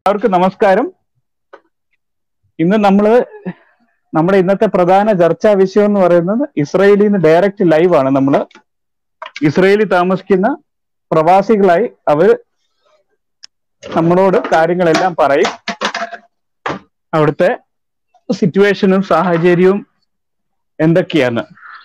എല്ലാവർക്കും നമസ്കാരം ഇന്ന് നമ്മള് നമ്മുടെ ഇന്നത്തെ പ്രധാന ചർച്ചാ വിഷയം എന്ന് പറയുന്നത് ഇസ്രയേലിൽ നിന്ന് ഡയറക്റ്റ് ലൈവ് ആണ് നമ്മൾ ഇസ്രയേലിൽ താമസിക്കുന്ന പ്രവാസികളായി അവർ നമ്മളോട് കാര്യങ്ങളെല്ലാം പറയും അവിടുത്തെ സിറ്റുവേഷനും സാഹചര്യവും എന്തൊക്കെയാണ്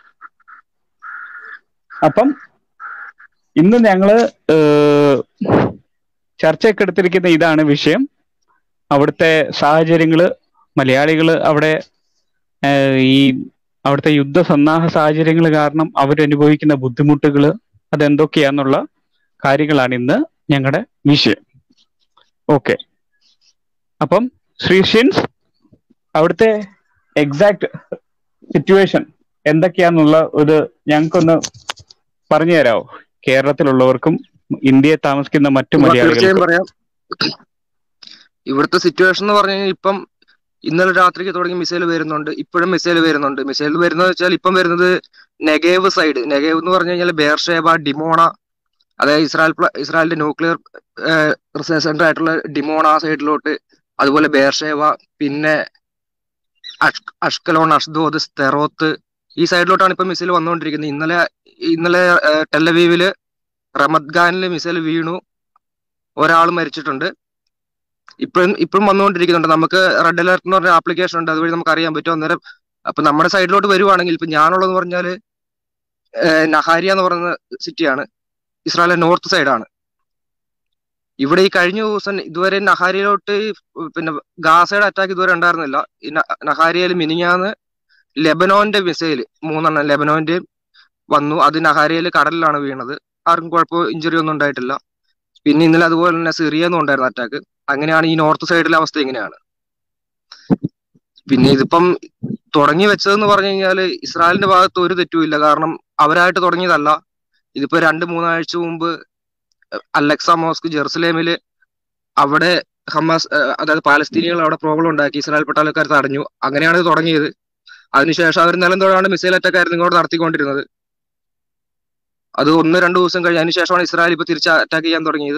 അപ്പം ഇന്ന് ഞങ്ങള് ഏഹ്, ചർച്ചയ്ക്ക് എടുത്തിരിക്കുന്ന ഇതാണ് വിഷയം അവിടുത്തെ സാഹചര്യങ്ങള് മലയാളികള് അവിടെ ഏഹ്, ഈ അവിടുത്തെ യുദ്ധസന്നാഹ സാഹചര്യങ്ങൾ കാരണം അവരനുഭവിക്കുന്ന ബുദ്ധിമുട്ടുകൾ അതെന്തൊക്കെയാന്നുള്ള കാര്യങ്ങളാണ് ഇന്ന് ഞങ്ങളുടെ വിഷയം ഓക്കെ അപ്പം ശ്രീ ഷിൻസ് അവിടുത്തെ എക്സാക്ട് സിറ്റുവേഷൻ എന്തൊക്കെയാന്നുള്ള ഒരു ഞങ്ങൾക്കൊന്ന് പറഞ്ഞു തരാമോ കേരളത്തിലുള്ളവർക്കും ഇന്ത്യയിൽ താമസിക്കുന്ന മറ്റു ഉവ്വ, തീർച്ചയായും മലയാളികൾക്കും പറയാം ഇവിടുത്തെ സിറ്റുവേഷൻ എന്ന് പറഞ്ഞു കഴിഞ്ഞാൽ ഇപ്പം ഇന്നലെ രാത്രിക്ക് തുടങ്ങി മിസൈൽ വരുന്നുണ്ട് ഇപ്പോഴും മിസൈൽ വരുന്നുണ്ട് മിസൈൽ വരുന്നത് വെച്ചാൽ ഇപ്പം വരുന്നത് നെഗേവ് സൈഡ് നെഗേവ് എന്ന് പറഞ്ഞു കഴിഞ്ഞാൽ ബേർഷേബ ഡിമോണ അതായത് ഇസ്രായേൽ പ്ല- ഇസ്രായേലിന്റെ ന്യൂക്ലിയർ റിസർച്ച് സെന്റർ ആയിട്ടുള്ള ഡിമോണ സൈഡിലോട്ട് അതുപോലെ ബേർഷേവ പിന്നെ അഷ്- അഷ്കലോൺ അഷ്ദോദ് സ്തെറോത്ത് ഈ സൈഡിലോട്ടാണ് ഇപ്പം മിസൈൽ വന്നുകൊണ്ടിരിക്കുന്നത് ഇന്നലെ ഇന്നലെ ഏഹ്, ടെലവീവില് റമദ് ഖാനിൽ മിസൈൽ വീണു ഒരാൾ മരിച്ചിട്ടുണ്ട് ഇപ്പോഴും ഇപ്പോഴും വന്നുകൊണ്ടിരിക്കുന്നുണ്ട് നമുക്ക് റെഡ് അലർട്ട് എന്ന് പറഞ്ഞ ആപ്ലിക്കേഷൻ ഉണ്ട് അതുവഴി നമുക്ക് അറിയാൻ പറ്റും അന്നേരം അപ്പൊ നമ്മുടെ സൈഡിലോട്ട് വരുവാണെങ്കിൽ ഇപ്പൊ ഞാനുള്ളതെന്ന് പറഞ്ഞാല് ഏഹ്, നഹാരിയ എന്ന് പറയുന്ന സിറ്റിയാണ് ഇസ്രായേലിലെ നോർത്ത് സൈഡാണ് ഇവിടെ ഈ കഴിഞ്ഞ ദിവസം ഇതുവരെ നഹാരിയിലോട്ട് ഈ പിന്നെ ഗാസയുടെ അറ്റാക്ക് ഇതുവരെ ഉണ്ടായിരുന്നില്ല ഈ ന- നഹാരിയയിൽ മിനിഞ്ഞാന്ന് ലെബനോന്റെ മിസൈൽ മൂന്നെണ്ണം ലെബനോന്റെ വന്നു അത് നഹാരിയയിൽ കടലിലാണ് വീണത് ആർക്കും കുഴപ്പമോ ഇഞ്ചുറി ഒന്നും ഉണ്ടായിട്ടില്ല പിന്നെ ഇന്നലെ അതുപോലെ തന്നെ സിറിയെന്നും ഉണ്ടായിരുന്നു അറ്റാക്ക് അങ്ങനെയാണ് ഈ നോർത്ത് സൈഡിലെ അവസ്ഥ ഇങ്ങനെയാണ് പിന്നെ ഇതിപ്പം തുടങ്ങി വെച്ചതെന്ന് പറഞ്ഞു കഴിഞ്ഞാല് ഇസ്രായേലിന്റെ ഭാഗത്ത് ഒരു തെറ്റുമില്ല കാരണം അവരായിട്ട് തുടങ്ങിയതല്ല ഇതിപ്പോ രണ്ട് മൂന്നാഴ്ച മുമ്പ് അലക്സ മോസ്ക് ജെറുസലേമില് അവിടെ ഹമാസ് ഏഹ് അതായത് പാലസ്തീനികൾ അവിടെ പ്രോബ്ലം ഉണ്ടാക്കി ഇസ്രായേൽ പട്ടാളക്കാർ തടഞ്ഞു അങ്ങനെയാണ് ഇത് തുടങ്ങിയത് അതിനുശേഷം അവർ നിലം തൊഴാണ്ട് മിസൈൽ അറ്റാക്ക് ആയിരുന്നു ഇങ്ങോട്ട് നടത്തിക്കൊണ്ടിരുന്നത് അത് ഒന്ന് രണ്ട് ദിവസം കഴിഞ്ഞ അതിനുശേഷമാണ് ഇസ്രായേൽ ഇപ്പൊ തിരിച്ച് അറ്റാക്ക് ചെയ്യാൻ തുടങ്ങിയത്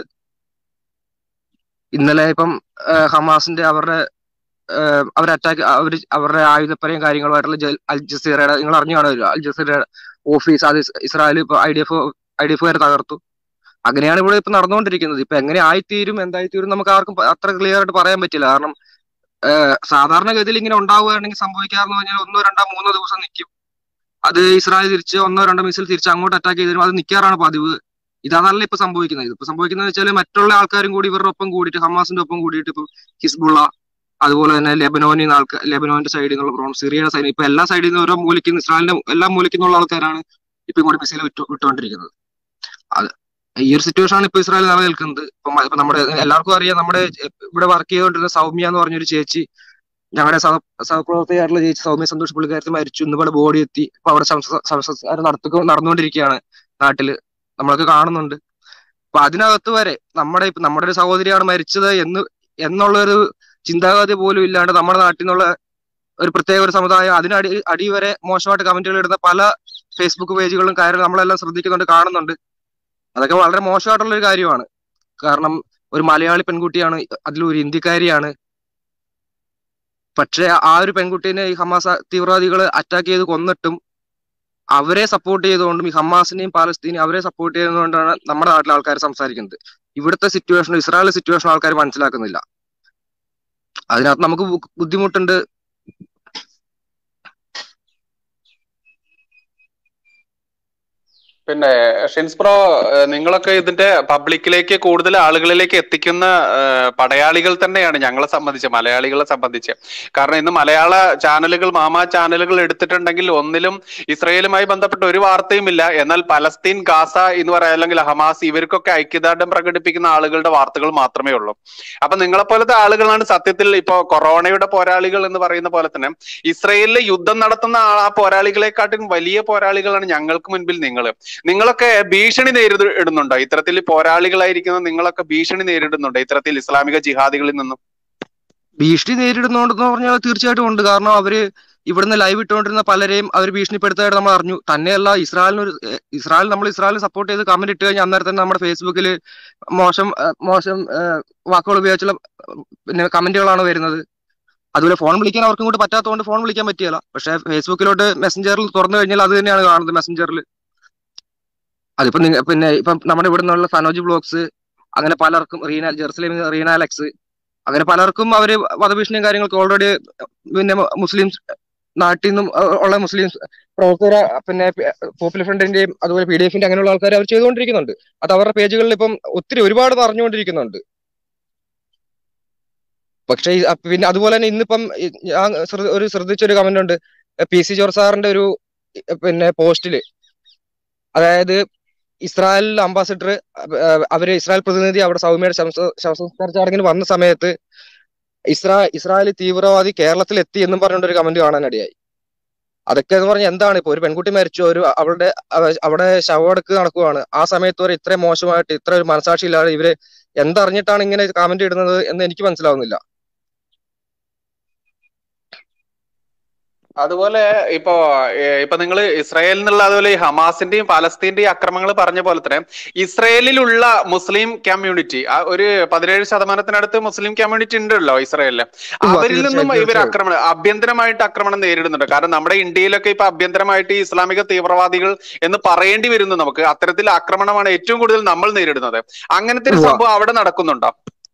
ഇന്നലെ ഇപ്പം ഏഹ് ഹമാസിന്റെ അവരുടെ ഏഹ് അവർ അറ്റാക്ക് അവർ അവരുടെ ആയുധപ്പരയും കാര്യങ്ങളുമായിട്ടുള്ള ജൽ- അൽ ജസീറയുടെ നിങ്ങൾ അറിഞ്ഞു കാണുമല്ലോ അൽ ജസീറയുടെ ഓഫീസ് അത് ഇസ് ഇസ്രായേൽ ഇപ്പൊ I D F I D എഫുകാർ തകർത്തു അങ്ങനെയാണ് ഇവിടെ ഇപ്പൊ നടന്നുകൊണ്ടിരിക്കുന്നത് ഇപ്പൊ എങ്ങനെ ആയിത്തീരും എന്തായിത്തീരും നമുക്ക് ആർക്കും പ- അത്ര ക്ലിയർ ആയിട്ട് പറയാൻ പറ്റില്ല കാരണം ഏഹ് സാധാരണഗതിയിൽ ഇങ്ങനെ ഉണ്ടാവുകയാണെങ്കിൽ സംഭവിക്കാറെന്ന് പറഞ്ഞാൽ ഒന്നോ രണ്ടോ മൂന്നോ ദിവസം നിൽക്കും അത് ഇസ്രായേൽ തിരിച്ച് ഒന്നോ രണ്ടോ മിസൈൽ തിരിച്ച് അങ്ങോട്ട് അറ്റാക്ക് ചെയ്ത് തരും അത് നിൽക്കാറാണ് പതിവ് ഇതല്ല ഇപ്പൊ സംഭവിക്കുന്നത് ഇപ്പൊ സംഭവിക്കുന്നത് വെച്ചാൽ മറ്റുള്ള ആൾക്കാരും കൂടി ഇവരുടെ ഒപ്പം കൂടിയിട്ട് ഹമാസിന്റെ ഒപ്പം കൂടിയിട്ട് ഇപ്പൊ ഹിസ്ബുള്ള അതുപോലെ തന്നെ ലെബനോനിൽ നിന്ന് ആൾക്കാർ ലെബനോന്റെ സൈഡിൽ നിന്നുള്ള പ്രോൺ സിറിയയുടെ സൈഡിൽ ഇപ്പൊ എല്ലാ സൈഡിൽ നിന്ന് ഓരോ മൂലയ്ക്ക് ഇസ്രായേലിന്റെ എല്ലാ മൂലയ്ക്ക് നിന്നുള്ള ആൾക്കാരാണ് ഇപ്പൊ ഇങ്ങോട്ട് മിസൈൽ വിട്ടു വിട്ടുകൊണ്ടിരിക്കുന്നത് അത് ഈ ഒരു സിറ്റുവേഷൻ ആണ് ഇപ്പൊ ഇസ്രായേൽ നിലനിൽക്കുന്നത് ഇപ്പൊ മ- ഇപ്പൊ നമ്മുടെ എല്ലാവർക്കും അറിയാം നമ്മുടെ ഇവിടെ വർക്ക് ചെയ്തുകൊണ്ടിരുന്ന സൗമ്യ എന്ന് പറഞ്ഞൊരു ചേച്ചി ഞങ്ങളുടെ സഹ സഹപ്രവർത്തകരായിട്ടുള്ള ചേച്ചി സൗമ്യ സന്തോഷ് പുള്ളിക്കാരത്തി മരിച്ചു ഇന്നിവിടെ ബോഡി എത്തി ഇപ്പൊ അവിടെ ശവ- ശവസംസ്കാരം നടത്തുക നടന്നുകൊണ്ടിരിക്കുകയാണ് നാട്ടില് നമ്മളൊക്കെ കാണുന്നുണ്ട് അപ്പൊ അതിനകത്ത് വരെ നമ്മുടെ ഇപ്പൊ നമ്മുടെ ഒരു സഹോദരിയാണ് മരിച്ചത് എന്ന് എന്നുള്ള ഒരു ചിന്താഗതി പോലും ഇല്ലാണ്ട് നമ്മുടെ നാട്ടിൽ നിന്നുള്ള ഒരു പ്രത്യേക ഒരു സമുദായം അതിനടി അടി വരെ മോശമായിട്ട് കമന്റുകൾ ഇടുന്ന പല ഫേസ്ബുക്ക് പേജുകളും കാര്യങ്ങളും നമ്മളെല്ലാം ശ്രദ്ധിക്കുന്നുണ്ട് കാണുന്നുണ്ട് അതൊക്കെ വളരെ മോശമായിട്ടുള്ള ഒരു കാര്യമാണ് കാരണം ഒരു മലയാളി പെൺകുട്ടിയാണ് അതിലൊരു ഇന്ത്യക്കാരിയാണ് പക്ഷെ ആ ഒരു പെൺകുട്ടീനെ ഈ ഹമാസ് തീവ്രവാദികൾ അറ്റാക്ക് ചെയ്ത് കൊന്നിട്ടും അവരെ സപ്പോർട്ട് ചെയ്തുകൊണ്ടും ഈ ഹമാസിനെയും പാലസ്തീനെയും അവരെ സപ്പോർട്ട് ചെയ്തുകൊണ്ടാണ് നമ്മുടെ നാട്ടിലെ ആൾക്കാർ സംസാരിക്കുന്നത് ഇവിടുത്തെ സിറ്റുവേഷൻ ഇസ്രായേലിലെ സിറ്റുവേഷൻ ആൾക്കാർ മനസ്സിലാക്കുന്നില്ല അതിനകത്ത് നമുക്ക് ബു- ബുദ്ധിമുട്ടുണ്ട് പിന്നെ ഷിൻസ് ബ്രോ ഏഹ് നിങ്ങളൊക്കെ ഇതിന്റെ പബ്ലിക്കിലേക്ക് കൂടുതൽ ആളുകളിലേക്ക് എത്തിക്കുന്ന ഏഹ് പടയാളികൾ തന്നെയാണ് ഞങ്ങളെ സംബന്ധിച്ച് മലയാളികളെ സംബന്ധിച്ച് കാരണം ഇന്ന് മലയാള ചാനലുകൾ മാമാ ചാനലുകൾ എടുത്തിട്ടുണ്ടെങ്കിൽ ഒന്നിലും ഇസ്രയേലുമായി ബന്ധപ്പെട്ട ഒരു വാർത്തയും ഇല്ല എന്നാൽ പലസ്തീൻ ഗാസ എന്ന് പറയാം അല്ലെങ്കിൽ ഹമാസ് ഇവർക്കൊക്കെ ഐക്യദാർഢ്യം പ്രകടിപ്പിക്കുന്ന ആളുകളുടെ വാർത്തകൾ മാത്രമേ ഉള്ളൂ അപ്പൊ നിങ്ങളെ പോലത്തെ ആളുകളാണ് സത്യത്തിൽ ഇപ്പോ കൊറോണയുടെ പോരാളികൾ എന്ന് പറയുന്ന പോലെ തന്നെ ഇസ്രയേലിൽ യുദ്ധം നടത്തുന്ന ആ ആ പോരാളികളെക്കാട്ടും വലിയ പോരാളികളാണ് ഞങ്ങൾക്ക് മുൻപിൽ നിങ്ങൾ നിങ്ങളൊക്കെ ഭീഷണി നേരിടുന്നുണ്ടോ ഇത്തരത്തിൽ പോരാളികളായിരിക്കുന്ന നിങ്ങളൊക്കെ ഭീഷണി നേരിടുന്നുണ്ടോ ഇത്തരത്തിൽ ഇസ്ലാമിക ജിഹാദികളിൽ നിന്നും ഭീഷണി നേരിടുന്നുണ്ടെന്ന് പറഞ്ഞാൽ തീർച്ചയായിട്ടും ഉണ്ട് കാരണം അവര് ഇവിടുന്ന് ലൈവ് ഇട്ടുകൊണ്ടിരുന്ന പലരെയും അവർ ഭീഷണിപ്പെടുത്തായിട്ട് നമ്മൾ അറിഞ്ഞു തന്നെയല്ല ഇസ്രായേലിന് ഒരു ഏഹ് ഇസ്രായേൽ നമ്മൾ ഇസ്രായേലിനെ സപ്പോർട്ട് ചെയ്ത് കമന്റ് ഇട്ട് കഴിഞ്ഞാൽ അന്നേരം തന്നെ നമ്മുടെ ഫേസ്ബുക്കിൽ മോശം ഏഹ് മോശം ഏഹ് വാക്കുകൾ ഉപയോഗിച്ചുള്ള ഏഹ് പിന്നെ കമന്റുകളാണ് വരുന്നത് അതുപോലെ ഫോൺ വിളിക്കാൻ അവർക്കും കൂടി പറ്റാത്തതുകൊണ്ട് ഫോൺ വിളിക്കാൻ പറ്റിയല്ല പക്ഷെ ഫേസ്ബുക്കിലോട്ട് മെസ്സഞ്ചറിൽ തുറന്നു കഴിഞ്ഞാൽ അത് തന്നെയാണ് കാണുന്നത് മെസ്സഞ്ചറിൽ അതിപ്പോ നിങ്ങ പിന്നെ ഇപ്പം നമ്മുടെ ഇവിടെ നിന്നുള്ള സനോജ് ബ്ലോഗ്സ് അങ്ങനെ പലർക്കും റീന ജെറുസലേം റീന അലക്സ് അങ്ങനെ പലർക്കും അവര് വധഭീഷണിയും കാര്യങ്ങൾക്ക് ഓൾറെഡി പിന്നെ മുസ്ലിംസ് നാട്ടിൽ നിന്നും അഹ് ഉള്ള മുസ്ലിംസ് പ്രവർത്തകര പിന്നെ പോപ്പുലർ ഫ്രണ്ടിന്റെയും അതുപോലെ പി ഡി എഫിന്റെ അങ്ങനെയുള്ള ആൾക്കാർ അവർ ചെയ്തുകൊണ്ടിരിക്കുന്നുണ്ട് അത് അവരുടെ പേജുകളിൽ ഇപ്പം ഒത്തിരി ഒരുപാട് അറിഞ്ഞുകൊണ്ടിരിക്കുന്നുണ്ട് പക്ഷേ ഈ അ- പിന്നെ അതുപോലെ തന്നെ ഇന്നിപ്പം ഈ ഞാൻ ശ്രദ്ധ- ഒരു ശ്രദ്ധിച്ചൊരു കമന്റ് ഉണ്ട് പി സി ജോർജ് സാറിന്റെ ഒരു ഇ- പിന്നെ പോസ്റ്റില് അതായത് ഇസ്രായേൽ അംബാസിഡർ അവര് ഇസ്രായേൽ പ്രതിനിധി അവിടെ സൗമ്യയുടെ ശവസ- ശവസംസ്കാര ചടങ്ങിന് വന്ന സമയത്ത് ഇസ്രാ ഇസ്രായേൽ തീവ്രവാദി കേരളത്തിൽ എത്തി എന്നും പറഞ്ഞുകൊണ്ട് ഒരു കമന്റ് കാണാനിടയായി അതൊക്കെ എന്ന് പറഞ്ഞാൽ എന്താണ് ഇപ്പൊ ഒരു പെൺകുട്ടി മരിച്ചു ഒരു അവളുടെ അവ- അവിടെ ശവടക്ക് നടക്കുവാണ് ആ സമയത്ത് വരെ ഇത്ര മോശമായിട്ട് ഇത്ര ഒരു മനസാക്ഷി ഇല്ലാതെ ഇവര് എന്തറിഞ്ഞിട്ടാണ് ഇങ്ങനെ കമന്റ് ഇടുന്നത് എന്ന് എനിക്ക് മനസ്സിലാവുന്നില്ല അതുപോലെ ഇപ്പോ ഏഹ് ഇപ്പൊ നിങ്ങൾ ഇസ്രായേലിൽ നിന്നുള്ള അതുപോലെ ഈ ഹമാസിന്റെയും പാലസ്തീന്റെയും ആക്രമണങ്ങൾ പറഞ്ഞ പോലെ തന്നെ ഇസ്രായേലിലുള്ള മുസ്ലിം കമ്മ്യൂണിറ്റി ആ ഒരു പതിനേഴ് ശതമാനത്തിനടുത്ത് മുസ്ലിം കമ്മ്യൂണിറ്റി ഉണ്ടല്ലോ ഇസ്രായേലില് ഉവ്വ, അവരിൽ നിന്നും തീർച്ചയായും ഇവർ തീർച്ചയായും ആക്രമണം ആഭ്യന്തരമായിട്ട് ആക്രമണം നേരിടുന്നുണ്ട് കാരണം നമ്മുടെ ഇന്ത്യയിലൊക്കെ ഇപ്പൊ ആഭ്യന്തരമായിട്ട് ഈ ഇസ്ലാമിക തീവ്രവാദികൾ എന്ന് പറയേണ്ടി വരുന്നു നമുക്ക് അത്തരത്തിൽ ആക്രമണമാണ് ഏറ്റവും കൂടുതൽ നമ്മൾ നേരിടുന്നത് അങ്ങനത്തെ ഒരു ഉവ്വ സംഭവം അവിടെ നടക്കുന്നുണ്ടോ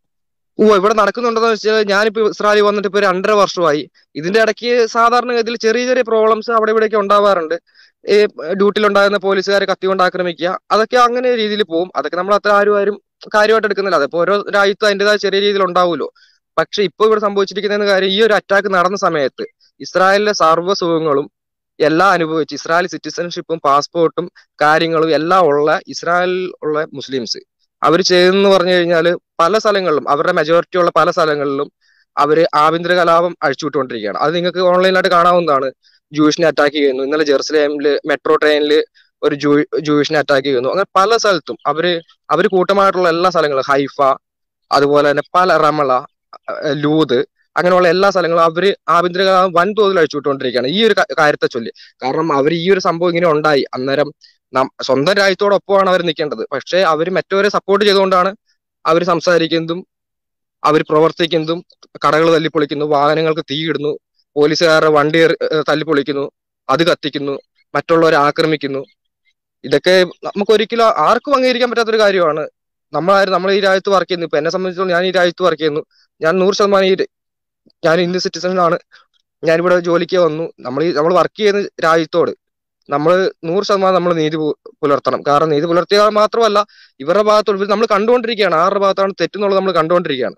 ഓ ഇവിടെ നടക്കുന്നുണ്ടെന്ന് വെച്ചാൽ ഞാനിപ്പോ ഇസ്രായേലിൽ വന്നിട്ട് ഇപ്പൊ രണ്ടര വർഷമായി ഇതിന്റെ ഇടയ്ക്ക് സാധാരണഗതിയിൽ ചെറിയ ചെറിയ പ്രോബ്ലംസ് അവിടെ ഇവിടെയൊക്കെ ഉണ്ടാവാറുണ്ട് ഈ ഡ്യൂട്ടിയിൽ ഉണ്ടാകുന്ന പോലീസുകാരെ കത്തി കൊണ്ട് ആക്രമിക്കുക അതൊക്കെ അങ്ങനെ രീതിയിൽ പോകും അതൊക്കെ നമ്മൾ അത്ര ആരും ആരും കാര്യമായിട്ട് എടുക്കുന്നില്ല അതിപ്പോ ഓരോ രാജ്യത്തും അതിന്റേതായ ചെറിയ രീതിയിൽ ഉണ്ടാവുമല്ലോ പക്ഷെ ഇപ്പൊ ഇവിടെ സംഭവിച്ചിരിക്കുന്ന കാര്യം ഈ ഒരു അറ്റാക്ക് നടന്ന സമയത്ത് ഇസ്രായേലിലെ സർവ്വ സുഖങ്ങളും എല്ലാം അനുഭവിച്ച് ഇസ്രായേൽ സിറ്റിസൺഷിപ്പും പാസ്പോർട്ടും കാര്യങ്ങളും എല്ലാം ഉള്ള ഇസ്രായേലിൽ ഉള്ള മുസ്ലിംസ് അവർ ചെയ്തെന്ന് പറഞ്ഞു കഴിഞ്ഞാൽ പല സ്ഥലങ്ങളിലും അവരുടെ മെജോറിറ്റി ഉള്ള പല സ്ഥലങ്ങളിലും അവര് ആഭ്യന്തര കലാപം അഴിച്ചുവിട്ടുകൊണ്ടിരിക്കുകയാണ് അത് നിങ്ങൾക്ക് ഓൺലൈനായിട്ട് കാണാവുന്നതാണ് ജൂയിഷിനെ അറ്റാക്ക് ചെയ്യുന്നു ഇന്നലെ ജെറുസലേമില് മെട്രോ ട്രെയിനിൽ ഒരു ജൂ ജൂയിഷിനെ അറ്റാക്ക് ചെയ്യുന്നു അങ്ങനെ പല സ്ഥലത്തും അവര് അവര് കൂട്ടമായിട്ടുള്ള എല്ലാ സ്ഥലങ്ങളും ഹൈഫ അതുപോലെ തന്നെ പല റമള അഹ് ലൂത് അങ്ങനെയുള്ള എല്ലാ സ്ഥലങ്ങളും അവര് ആഭ്യന്തര കലാപം വൻതോതിൽ അഴിച്ചുവിട്ടുകൊണ്ടിരിക്കുകയാണ് ഈ ഒരു ക- കാര്യത്തെ ചൊല്ലി കാരണം അവർ ഈ ഒരു സംഭവം ഇങ്ങനെ ഉണ്ടായി അന്നേരം നം- സ്വന്തം രാജ്യത്തോടൊപ്പമാണ് അവർ നിൽക്കേണ്ടത് പക്ഷേ അവർ മറ്റവരെ സപ്പോർട്ട് ചെയ്തുകൊണ്ടാണ് അവർ സംസാരിക്കുന്നതും അവർ പ്രവർത്തിക്കുന്നതും കടകൾ തല്ലിപ്പൊളിക്കുന്നു വാഹനങ്ങൾക്ക് തീയിടുന്നു പോലീസുകാരുടെ വണ്ടി എറി- ഏഹ് തല്ലിപ്പൊളിക്കുന്നു അത് കത്തിക്കുന്നു മറ്റുള്ളവരെ ആക്രമിക്കുന്നു ഇതൊക്കെ നമുക്ക് ഒരിക്കലും ആർക്കും അംഗീകരിക്കാൻ പറ്റാത്തൊരു കാര്യമാണ് നമ്മളാരും നമ്മൾ ഈ രാജ്യത്ത് വർക്ക് ചെയ്യുന്നു ഇപ്പൊ എന്നെ സംബന്ധിച്ചിടത്തോളം ഞാൻ ഈ രാജ്യത്ത് വർക്ക് ചെയ്യുന്നു ഞാൻ നൂറ് ശതമാനം ഈ ഞാൻ ഇന്ത്യൻ സിറ്റിസൺ ആണ് ഞാനിവിടെ ജോലിക്ക് വന്നു നമ്മൾ ഈ നമ്മൾ വർക്ക് ചെയ്യുന്ന രാജ്യത്തോട് നമ്മൾ നൂറ് ശതമാനം നമ്മൾ നീതി പു- പുലർത്തണം കാരണം നീതി പുലർത്തിയാൽ മാത്രമല്ല ഇവരുടെ ഭാഗത്തോട് നമ്മൾ കണ്ടുകൊണ്ടിരിക്കുകയാണ് ആരുടെ ഭാഗത്താണ് തെറ്റെന്നുള്ളത് നമ്മൾ കണ്ടുകൊണ്ടിരിക്കുകയാണ്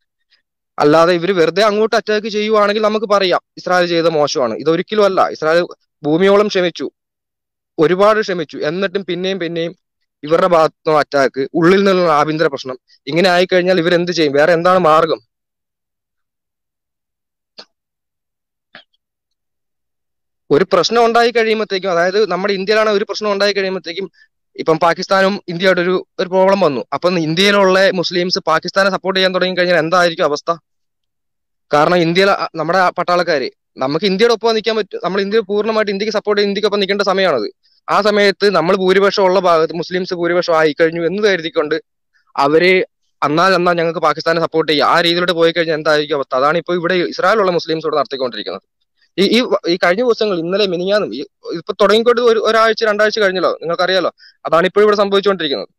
അല്ലാതെ ഇവർ വെറുതെ അങ്ങോട്ട് അറ്റാക്ക് ചെയ്യുവാണെങ്കിൽ നമുക്ക് പറയാം ഇസ്രായേൽ ചെയ്ത മോശമാണ് ഇതൊരിക്കലും അല്ല ഇസ്രായേൽ ഭൂമിയോളം ക്ഷമിച്ചു ഒരുപാട് ക്ഷമിച്ചു എന്നിട്ടും പിന്നെയും പിന്നെയും ഇവരുടെ ഭാഗത്തുനിന്ന് അറ്റാക്ക് ഉള്ളിൽ നിന്നുള്ള ആഭ്യന്തര പ്രശ്നം ഇങ്ങനെ ആയിക്കഴിഞ്ഞാൽ ഇവരെന്ത് ചെയ്യും വേറെ എന്താണ് മാർഗം ഒരു പ്രശ്നം ഉണ്ടായി കഴിയുമ്പോഴത്തേക്കും അതായത് നമ്മുടെ ഇന്ത്യയിലാണ് ഒരു പ്രശ്നം ഉണ്ടായി കഴിയുമ്പോഴത്തേക്കും ഇപ്പം പാകിസ്ഥാനും ഇന്ത്യയായിട്ട് ഒരു ഒരു പ്രോബ്ലം വന്നു അപ്പം ഇന്ത്യയിലുള്ള മുസ്ലിംസ് പാകിസ്ഥാനെ സപ്പോർട്ട് ചെയ്യാൻ തുടങ്ങി കഴിഞ്ഞാൽ എന്തായിരിക്കും അവസ്ഥ കാരണം ഇന്ത്യയിലെ അ- നമ്മുടെ പട്ടാളക്കാര് നമുക്ക് ഇന്ത്യയുടെ ഒപ്പം നിൽക്കാൻ പറ്റും നമ്മൾ ഇന്ത്യ പൂർണ്ണമായിട്ട് ഇന്ത്യക്ക് സപ്പോർട്ട് ചെയ്ത് ഇന്ത്യക്കൊപ്പം നിൽക്കേണ്ട സമയമാണത് ആ സമയത്ത് നമ്മൾ ഭൂരിപക്ഷം ഉള്ള ഭാഗത്ത് മുസ്ലിംസ് ഭൂരിപക്ഷം ആയി കഴിഞ്ഞു എന്ന് കരുതിക്കൊണ്ട് അവര് എന്നാൽ എന്നാൽ ഞങ്ങൾക്ക് പാകിസ്ഥാനെ സപ്പോർട്ട് ചെയ്യാം ആ രീതിയിലോട്ട് പോയി കഴിഞ്ഞാൽ എന്തായിരിക്കും അവസ്ഥ അതാണ് ഇപ്പോൾ ഇവിടെ ഇസ്രായേലുള്ള മുസ്ലിംസ് ഇവിടെ നടത്തിക്കൊണ്ടിരിക്കുന്നത് ഈ ഈ വ- ഈ കഴിഞ്ഞ ദിവസങ്ങൾ ഇന്നലെ മിനിഞ്ഞാന്നും ഈ ഇപ്പൊ തുടങ്ങിക്കൊണ്ട് ഒരു ഒരാഴ്ച രണ്ടാഴ്ച കഴിഞ്ഞല്ലോ നിങ്ങൾക്കറിയാലോ അതാണ് ഇപ്പോൾ ഇവിടെ സംഭവിച്ചുകൊണ്ടിരിക്കുന്നത്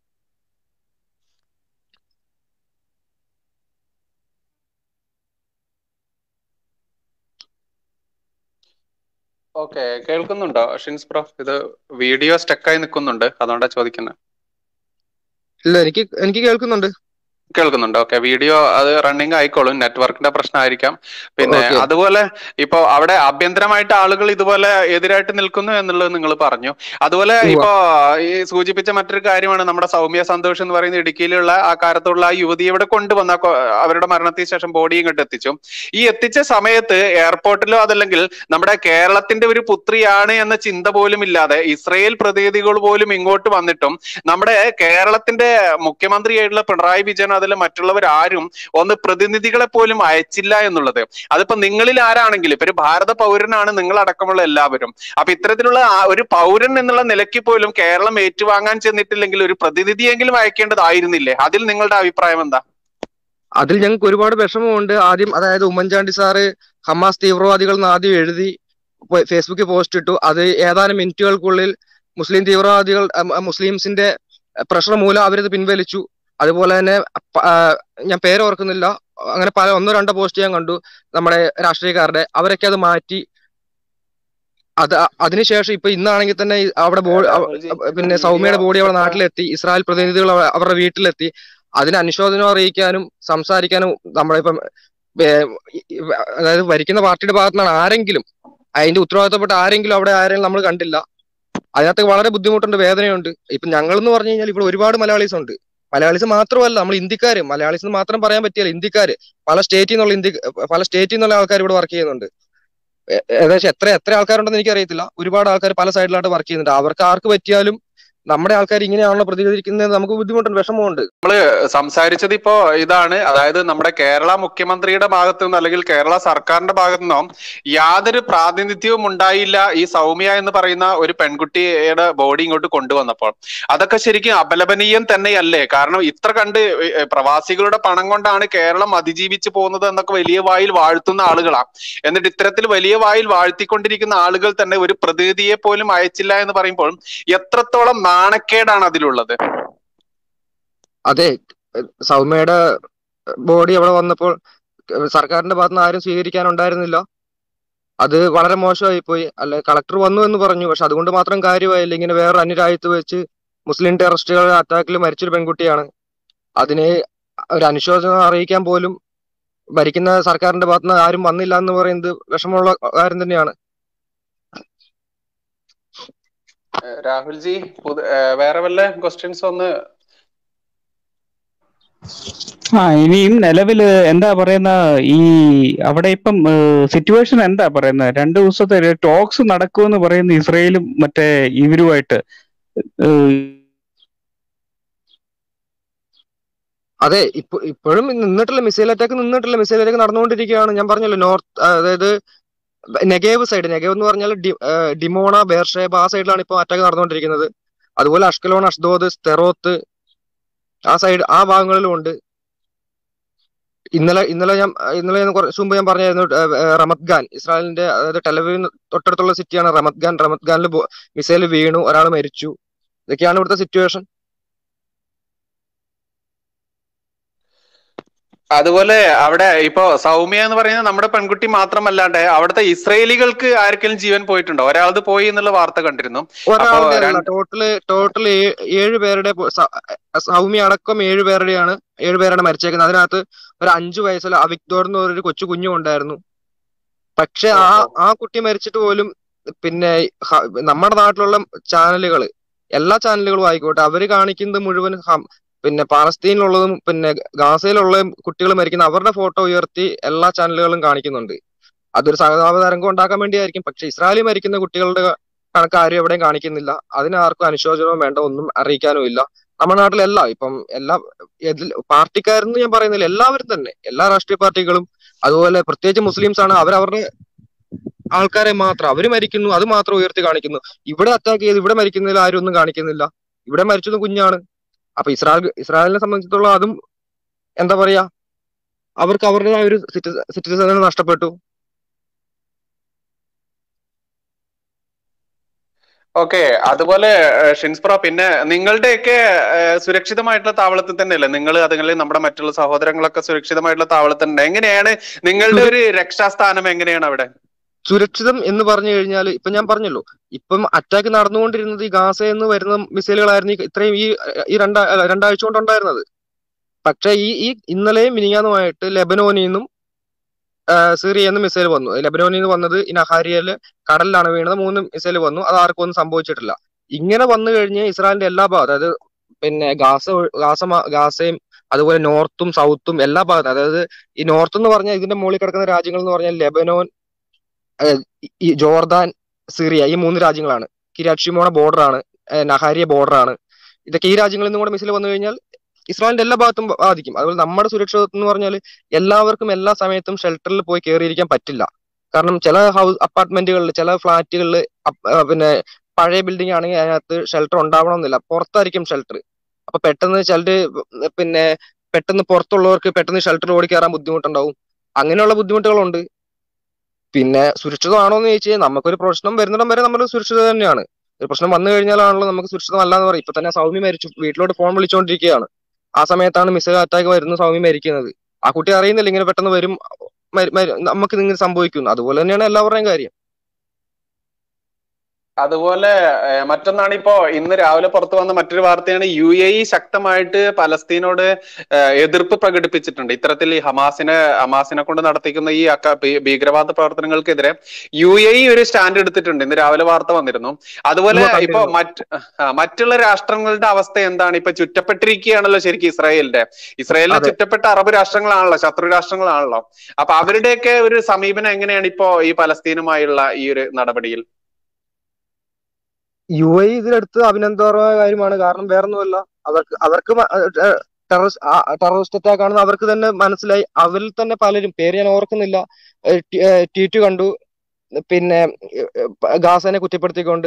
ഓക്കെ കേൾക്കുന്നുണ്ടോ ഷിൻസ് ബ്രോ ഇത് വീഡിയോ സ്റ്റക്കായി നിൽക്കുന്നുണ്ട് അതുകൊണ്ടാ ചോദിക്കുന്നത് ഇല്ല എനിക്ക് എനിക്ക് കേൾക്കുന്നുണ്ട് കേൾക്കുന്നുണ്ട് ഓക്കെ വീഡിയോ അത് റണ്ണിങ് ആയിക്കോളും നെറ്റ്വർക്കിന്റെ പ്രശ്നമായിരിക്കാം പിന്നെ ഓക്കെ അതുപോലെ ഇപ്പോ അവിടെ ആഭ്യന്തരമായിട്ട് ആളുകൾ ഇതുപോലെ എതിരായിട്ട് നിൽക്കുന്നു എന്നുള്ളത് നിങ്ങൾ പറഞ്ഞു അതുപോലെ ഉവ്വ ഇപ്പോ ഈ സൂചിപ്പിച്ച മറ്റൊരു കാര്യമാണ് നമ്മുടെ സൗമ്യ സന്തോഷ് എന്ന് പറയുന്ന ഇടുക്കിയിലുള്ള ആ കാലത്തുള്ള ആ യുവതിയെ ഇവിടെ കൊണ്ടുവന്ന കൊ- അവരുടെ മരണത്തിന് ശേഷം ബോഡി ഇങ്ങോട്ട് എത്തിച്ചു ഈ എത്തിച്ച സമയത്ത് എയർപോർട്ടിലോ അതല്ലെങ്കിൽ നമ്മുടെ കേരളത്തിന്റെ ഒരു പുത്രിയാണ് എന്ന ചിന്ത പോലും ഇല്ലാതെ ഇസ്രയേൽ പ്രതിനിധികൾ പോലും ഇങ്ങോട്ട് വന്നിട്ടും നമ്മുടെ കേരളത്തിന്റെ മുഖ്യമന്ത്രിയായിട്ടുള്ള പിണറായി വിജയൻ ജിഹാദിലെ മറ്റുള്ളവർ ആരും ഒന്ന് പ്രതിനിധികളെ പോലും അയച്ചില്ല എന്നുള്ളത് അതിപ്പോ നിങ്ങളിൽ ആരാണെങ്കിലും ഇപ്പൊ ഒരു ഭാരത പൗരനാണ് നിങ്ങൾ അടക്കമുള്ള എല്ലാവരും അപ്പൊ ഇത്തരത്തിലുള്ള ആ- ഒരു പൗരൻ എന്നുള്ള നിലയ്ക്ക് പോലും കേരളം ഏറ്റുവാങ്ങാൻ ചെന്നിട്ടില്ലെങ്കിൽ ഒരു പ്രതിനിധിയെങ്കിലും അയക്കേണ്ടതായിരുന്നില്ലേ അതിൽ നിങ്ങളുടെ അഭിപ്രായം എന്താ അതിൽ ഞങ്ങൾക്ക് ഒരുപാട് വിഷമമുണ്ട് ആദ്യം അതായത് ഉമ്മൻചാണ്ടി സാറ് ഹമാസ് തീവ്രവാദികൾ എന്ന് ആദ്യം എഴുതി പോ- ഫേസ്ബുക്കിൽ പോസ്റ്റ് ഇട്ടു അത് ഏതാനും മിനിറ്റുകൾക്കുള്ളിൽ മുസ്ലിം തീവ്രവാദികൾ അം, അം, മുസ്ലിംസിന്റെ പ്രഷർ മൂലം അവരത് പിൻവലിച്ചു അതുപോലെ തന്നെ പ- ആ, ഞാൻ പേര് ഓർക്കുന്നില്ല അങ്ങനെ പല ഒന്നോ രണ്ടോ പോസ്റ്റ് ഞാൻ കണ്ടു നമ്മുടെ രാഷ്ട്രീയക്കാരുടെ അവരൊക്കെ അത് മാറ്റി അത് അ- അതിനുശേഷം ഇപ്പൊ ഇന്നാണെങ്കിൽ തന്നെ ഈ അവിടെ ബോ അവ- പിന്നെ സൗമ്യയുടെ ബോഡി അവിടെ നാട്ടിലെത്തി ഇസ്രായേൽ പ്രതിനിധികൾ അവ- അവരുടെ വീട്ടിലെത്തി അതിന് അനുശോചനം അറിയിക്കാനും സംസാരിക്കാനും നമ്മളിപ്പം ഏ, ഈ- ഈ അതായത് ഭരിക്കുന്ന പാർട്ടിയുടെ ഭാഗത്തു നിന്നാണ് ആരെങ്കിലും അതിന്റെ ഉത്തരവാദിത്തപ്പെട്ട ആരെങ്കിലും അവിടെ ആരെങ്കിലും നമ്മൾ കണ്ടില്ല അതിനകത്ത് വളരെ ബുദ്ധിമുട്ടുണ്ട് വേദനയുണ്ട് ഇപ്പൊ ഞങ്ങൾ എന്ന് പറഞ്ഞു കഴിഞ്ഞാൽ ഇവിടെ ഒരുപാട് മലയാളീസ് ഉണ്ട് മലയാളീസ് മാത്രമല്ല നമ്മൾ ഇന്ത്യക്കാര് മലയാളീസ് എന്ന് മാത്രം പറയാൻ പറ്റില്ല ഇന്ത്യക്കാര് പല സ്റ്റേറ്റിൽ നിന്നുള്ള ഇന്ത്യ പല സ്റ്റേറ്റിൽ നിന്നുള്ള ആൾക്കാർ ഇവിടെ വർക്ക് ചെയ്യുന്നുണ്ട് ഏ- ഏകദേശം എത്ര എത്ര ആൾക്കാരുണ്ടെന്ന് എനിക്കറിയത്തില്ല ഒരുപാട് ആൾക്കാർ പല സൈഡിലായിട്ട് വർക്ക് ചെയ്യുന്നുണ്ട് അവർക്ക് ആർക്ക് പറ്റിയാലും നമ്മുടെ ആൾക്കാർ ഇങ്ങനെയാണല്ലോ പ്രതികരിക്കുന്നത് നമുക്ക് ബുദ്ധിമുട്ടുണ്ട് വിഷമമുണ്ട് സംസാരിച്ചത് ഇപ്പോ ഇതാണ് അതായത് നമ്മുടെ കേരള മുഖ്യമന്ത്രിയുടെ ഭാഗത്തു നിന്നോ അല്ലെങ്കിൽ കേരള സർക്കാരിന്റെ ഭാഗത്തു നിന്നോ യാതൊരു പ്രാതിനിധ്യവും ഉണ്ടായില്ല ഈ സൗമ്യ എന്ന് പറയുന്ന ഒരു പെൺകുട്ടിയുടെ ബോഡി ഇങ്ങോട്ട് കൊണ്ടുവന്നപ്പോൾ അതൊക്കെ ശരിക്കും അപലപനീയം തന്നെയല്ലേ കാരണം ഇത്ര കണ്ട് ഏർ പ്രവാസികളുടെ പണം കൊണ്ടാണ് കേരളം അതിജീവിച്ചു പോകുന്നത് എന്നൊക്കെ വലിയ വായിൽ വാഴ്ത്തുന്ന ആളുകളാ എന്നിട്ട് ഇത്തരത്തിൽ വലിയ വായിൽ വാഴ്ത്തിക്കൊണ്ടിരിക്കുന്ന ആളുകൾ തന്നെ ഒരു പ്രതിനിധിയെ പോലും അയച്ചില്ല എന്ന് പറയുമ്പോൾ എത്രത്തോളം നാണക്കേടാണ് അതിലുള്ളത് അതെ ഏഹ് സൗമ്യയുടെ ബോഡി അവിടെ വന്നപ്പോൾ ഏഹ് സർക്കാരിന്റെ ഭാഗത്ത് നിന്ന് ആരും സ്വീകരിക്കാനുണ്ടായിരുന്നില്ല അത് വളരെ മോശമായി പോയി അല്ലെ കളക്ടർ വന്നു എന്ന് പറഞ്ഞു പക്ഷെ അതുകൊണ്ട് മാത്രം കാര്യമായില്ല ഇങ്ങനെ വേറെ അന്യരാജ്യത്ത് വെച്ച് മുസ്ലിം ടെററിസ്റ്റുകളുടെ അറ്റാക്കിൽ മരിച്ചൊരു പെൺകുട്ടിയാണ് അതിനെ ഒരു അനുശോചനം അറിയിക്കാൻ പോലും ഭരിക്കുന്ന സർക്കാരിന്റെ ഭാഗത്ത് നിന്ന് ആരും വന്നില്ല എന്ന് പറയുന്നത് വിഷമമുള്ള കാര്യം തന്നെയാണ് ഏഹ് രാഹുൽജി പുത- ഏഹ് വേറെ വല്ല ക്വസ്റ്റ്യൻസ് ഒന്ന് ആ ഇനിയും നിലവില് എന്താ പറയുന്ന ഈ അവിടെ ഇപ്പം സിറ്റുവേഷൻ എന്താ പറയുന്നത് രണ്ടു ദിവസത്തെ ടോക്സ് നടക്കുമെന്ന് പറയുന്ന ഇസ്രയേലും മറ്റേ ഇവരുമായിട്ട് ഏഹ്, അതെ ഇപ്പൊ ഇപ്പോഴും നിന്നിട്ടില്ല മിസൈൽ അറ്റാക്ക് നിന്നിട്ടില്ല മിസൈൽ അറ്റാക്ക് നടന്നുകൊണ്ടിരിക്കുകയാണ് ഞാൻ പറഞ്ഞല്ലോ നോർത്ത് അതായത് നെഗേവ് സൈഡ് നെഗേവ് എന്ന് പറഞ്ഞാൽ ഡി- ആ, ഡിമോണ ബേർഷേബ ആ സൈഡിലാണ് ഇപ്പോൾ അറ്റാക്ക് നടന്നുകൊണ്ടിരിക്കുന്നത് അതുപോലെ അഷ്കലോൺ അഷ്ദോദ് സ്തെറോത്ത് ആ സൈഡ് ആ ഭാഗങ്ങളിലും ഉണ്ട് ഇന്നലെ ഇന്നലെ ഞാൻ ഇന്നലെ ഞാൻ കുറച്ച് മുമ്പ് ഞാൻ പറഞ്ഞായിരുന്നു ഏഹ്, ഏഹ്, റമത് ഖാൻ ഇസ്രായേലിന്റെ അതായത് ടെലവീവിന് തൊട്ടടുത്തുള്ള സിറ്റിയാണ് റമത് ഖാൻ റമത് ഖാനിൽ മിസൈൽ വീണു ഒരാൾ മരിച്ചു ഇതൊക്കെയാണ് ഇവിടുത്തെ സിറ്റുവേഷൻ അതുപോലെ അവിടെ ഇപ്പോ സൗമ്യ എന്ന് പറയുന്നത് നമ്മുടെ പെൺകുട്ടി മാത്രമല്ലാണ്ട് അവിടുത്തെ ഇസ്രയേലികൾക്ക് ആർക്കെങ്കിലും ജീവൻ പോയിട്ടുണ്ടോ ഒരാളത് പോയി എന്നുള്ള വാർത്ത കണ്ടിരുന്നു ഒരാളുടെ അല്ല രണ്ട്- ടോട്ടല് ടോട്ടൽ ഏഴ് പേരുടെ പോ- സ- സൗമ്യ അടക്കം ഏഴ് പേരുടെയാണ് ഏഴ് പേരാണ് മരിച്ചേക്കുന്നത് അതിനകത്ത് ഒരു അഞ്ചു വയസ്സുള്ള അവിക്ടോർ എന്ന് പറഞ്ഞൊരു കൊച്ചു കുഞ്ഞും ഉണ്ടായിരുന്നു പക്ഷെ ആ ആ കുട്ടി മരിച്ചിട്ട് പോലും പിന്നെ ഹ- നമ്മുടെ നാട്ടിലുള്ള ചാനലുകൾ എല്ലാ ചാനലുകളും ആയിക്കോട്ടെ അവര് കാണിക്കുന്നത് മുഴുവൻ ഹം- പിന്നെ പാലസ്തീനിലുള്ളതും പിന്നെ ഗാസയിലുള്ള കുട്ടികൾ മരിക്കുന്ന അവരുടെ ഫോട്ടോ ഉയർത്തി എല്ലാ ചാനലുകളും കാണിക്കുന്നുണ്ട് അതൊരു സഹതാപ തരംഗം ഉണ്ടാക്കാൻ വേണ്ടിയായിരിക്കും പക്ഷെ ഇസ്രായേലിൽ മരിക്കുന്ന കുട്ടികളുടെ കണക്ക് ആരും എവിടെയും കാണിക്കുന്നില്ല അതിന് ആർക്കും അനുശോചനവും വേണ്ട ഒന്നും അറിയിക്കാനും ഇല്ല നമ്മുടെ നാട്ടിലെല്ലാം ഇപ്പം എല്ലാ ഇതിൽ പാർട്ടിക്കാരെന്ന് ഞാൻ പറയുന്നില്ല എല്ലാവരും തന്നെ എല്ലാ രാഷ്ട്രീയ പാർട്ടികളും അതുപോലെ പ്രത്യേകിച്ച് മുസ്ലിംസ് ആണ് അവരവരുടെ ആൾക്കാരെ മാത്രം അവര് മരിക്കുന്നു അത് മാത്രം ഉയർത്തി കാണിക്കുന്നു ഇവിടെ അറ്റാക്ക് ചെയ്ത് ഇവിടെ മരിക്കുന്നതിൽ ആരും ഒന്നും കാണിക്കുന്നില്ല ഇവിടെ മരിച്ചത് കുഞ്ഞാണ് അപ്പൊ ഇസ്രായേൽ ഇസ്രായേലിനെ സംബന്ധിച്ചിടത്തോളം അതും എന്താ പറയാ അവർക്ക് അവരുടേതായ ഒരു സിറ്റിസൺ നഷ്ടപ്പെട്ടു ഓക്കെ അതുപോലെ ഏഹ്, ഷിൻസ്പ്രോ പിന്നെ നിങ്ങളുടെയൊക്കെ ഏഹ്, സുരക്ഷിതമായിട്ടുള്ള താവളത്തിൽ തന്നെയല്ലേ നിങ്ങൾ അതുങ്ങളിൽ നമ്മുടെ മറ്റുള്ള സഹോദരങ്ങളൊക്കെ സുരക്ഷിതമായിട്ടുള്ള താവളത്തിൽ തന്നെ എങ്ങനെയാണ് നിങ്ങളുടെ ഒരു രക്ഷാസ്ഥാനം എങ്ങനെയാണ് അവിടെ സുരക്ഷിതം എന്ന് പറഞ്ഞു കഴിഞ്ഞാൽ ഇപ്പൊ ഞാൻ പറഞ്ഞല്ലോ ഇപ്പം അറ്റാക്ക് നടന്നുകൊണ്ടിരുന്നത് ഈ ഗാസയിൽ നിന്ന് വരുന്ന മിസൈലുകളായിരുന്നു ഈ ഇത്രയും ഈ ഈ രണ്ടാ അല്ല, രണ്ടാഴ്ച കൊണ്ടുണ്ടായിരുന്നത് പക്ഷെ ഈ ഈ ഇന്നലെയും മിനിങ്ങാന്നുമായിട്ട് ലെബനോനിൽ നിന്നും ആ, സിറിയയിൽ നിന്ന് മിസൈൽ വന്നു ലെബനോനിൽ നിന്ന് വന്നത് ഈ നഹാരിയയില് കടലിലാണ് വീണത് മൂന്ന് മിസൈൽ വന്നു അത് ആർക്കും ഒന്നും സംഭവിച്ചിട്ടില്ല ഇങ്ങനെ വന്നു കഴിഞ്ഞ് ഇസ്രായേലിന്റെ എല്ലാ ഭാഗത്തും അതായത് പിന്നെ ഗാസ ഒഴി- ഗാസ മ- ഗാസയും അതുപോലെ നോർത്തും സൗത്തും എല്ലാ ഭാഗത്തും അതായത് ഈ നോർത്ത് എന്ന് പറഞ്ഞാൽ ഇതിന്റെ മുകളിൽ കിടക്കുന്ന രാജ്യങ്ങൾ എന്ന് പറഞ്ഞാൽ ലെബനോൻ ഏഹ് ഈ ജോർദാൻ സിറിയ ഈ മൂന്ന് രാജ്യങ്ങളാണ് കിരാഷിമോണ ബോർഡറാണ് നഹാരിയ ബോർഡറാണ് ഇതൊക്കെ ഈ രാജ്യങ്ങളിൽ നിന്നും കൂടെ മിസൈൽ വന്നു കഴിഞ്ഞാൽ ഇസ്രായേലിന്റെ എല്ലാ ഭാഗത്തും ബാധിക്കും അതുപോലെ നമ്മുടെ സുരക്ഷിതത്വം എന്ന് പറഞ്ഞാൽ എല്ലാവർക്കും എല്ലാ സമയത്തും ഷെൽട്ടറിൽ പോയി കയറിയിരിക്കാൻ പറ്റില്ല കാരണം ചില ഹൗസ് അപ്പാർട്ട്മെന്റുകളിൽ ചില ഫ്ലാറ്റുകളിൽ പിന്നെ പഴയ ബിൽഡിംഗ് ആണെങ്കിൽ അതിനകത്ത് ഷെൽട്ടർ ഉണ്ടാവണമെന്നില്ല പുറത്തായിരിക്കും ഷെൽട്ടർ അപ്പൊ പെട്ടെന്ന് ചിലര് പിന്നെ പെട്ടെന്ന് പുറത്തുള്ളവർക്ക് പെട്ടെന്ന് ഷെൽട്ടർ ഓടി കയറാൻ ബുദ്ധിമുട്ടുണ്ടാവും അങ്ങനെയുള്ള ബുദ്ധിമുട്ടുകളുണ്ട് പിന്നെ സുരക്ഷിതമാണോ എന്ന് ചോദിച്ചാൽ നമുക്കൊരു പ്രശ്നം വരുന്നിടം വരെ നമ്മൾ സുരക്ഷിതം തന്നെയാണ് ഒരു പ്രശ്നം വന്നു കഴിഞ്ഞാലാണല്ലോ നമുക്ക് സുരക്ഷിതമല്ല എന്ന് പറയും ഇപ്പൊ തന്നെ സൗമ്യ മരിച്ചു വീട്ടിലോട്ട് ഫോൺ വിളിച്ചുകൊണ്ടിരിക്കുകയാണ് ആ സമയത്താണ് മിസൈൽ അറ്റാക്ക് വരുന്ന സൗമ്യ മരിക്കുന്നത് ആ കുട്ടി അറിയുന്നില്ല ഇങ്ങനെ പെട്ടെന്ന് വരും മരി- മരി- നമുക്ക് ഇങ്ങനെ സംഭവിക്കുന്നു അതുപോലെ തന്നെയാണ് എല്ലാവരുടെയും കാര്യം അതുപോലെ ഏഹ്, മറ്റൊന്നാണ് ഇപ്പോ ഇന്ന് രാവിലെ പുറത്തു വന്ന മറ്റൊരു വാർത്തയാണ് യു എ ഇ ശക്തമായിട്ട് പലസ്തീനോട് ഏഹ്, എതിർപ്പ് പ്രകടിപ്പിച്ചിട്ടുണ്ട് ഇത്തരത്തിൽ ഈ ഹമാസിനെ ഹമാസിനെ കൊണ്ട് നടത്തിക്കുന്ന ഈ അക്ക- ഭീ- ഭീകരവാദ പ്രവർത്തനങ്ങൾക്കെതിരെ യു എ ഇ ഒരു സ്റ്റാൻഡ് എടുത്തിട്ടുണ്ട് ഇന്ന് രാവിലെ വാർത്ത വന്നിരുന്നു അതുപോലെ ഉവ്വ് ഇപ്പൊ കണ്ടിരുന്നു. മറ്റ് ആ, മറ്റുള്ള രാഷ്ട്രങ്ങളുടെ അവസ്ഥ എന്താണ് ഇപ്പൊ ചുറ്റപ്പെട്ടിരിക്കുകയാണല്ലോ ശരിക്കും ഇസ്രായേലിന്റെ ഇസ്രായേലിനെ അതെ. ചുറ്റപ്പെട്ട അറബ് രാഷ്ട്രങ്ങളാണല്ലോ ശത്രു രാഷ്ട്രങ്ങളാണല്ലോ അപ്പൊ അവരുടെയൊക്കെ ഒരു സമീപനം എങ്ങനെയാണ് ഇപ്പോ ഈ പലസ്തീനുമായുള്ള ഈ ഒരു നടപടിയിൽ യു എ ഇതിലെടുത്ത് അഭിനന്ദനമായ കാര്യമാണ് കാരണം വേറൊന്നുമല്ല അവർക്ക് അവർക്ക് ടെററിസ്റ്റ് അറ്റാക്ക് ആണെന്ന് അവർക്ക് തന്നെ മനസ്സിലായി അവരിൽ തന്നെ പലരും പേര് ഞാൻ ഓർക്കുന്നില്ല ട്വീറ്റ് കണ്ടു പിന്നെ ഏഹ്, ഗാസനെ കുറ്റപ്പെടുത്തിക്കൊണ്ട്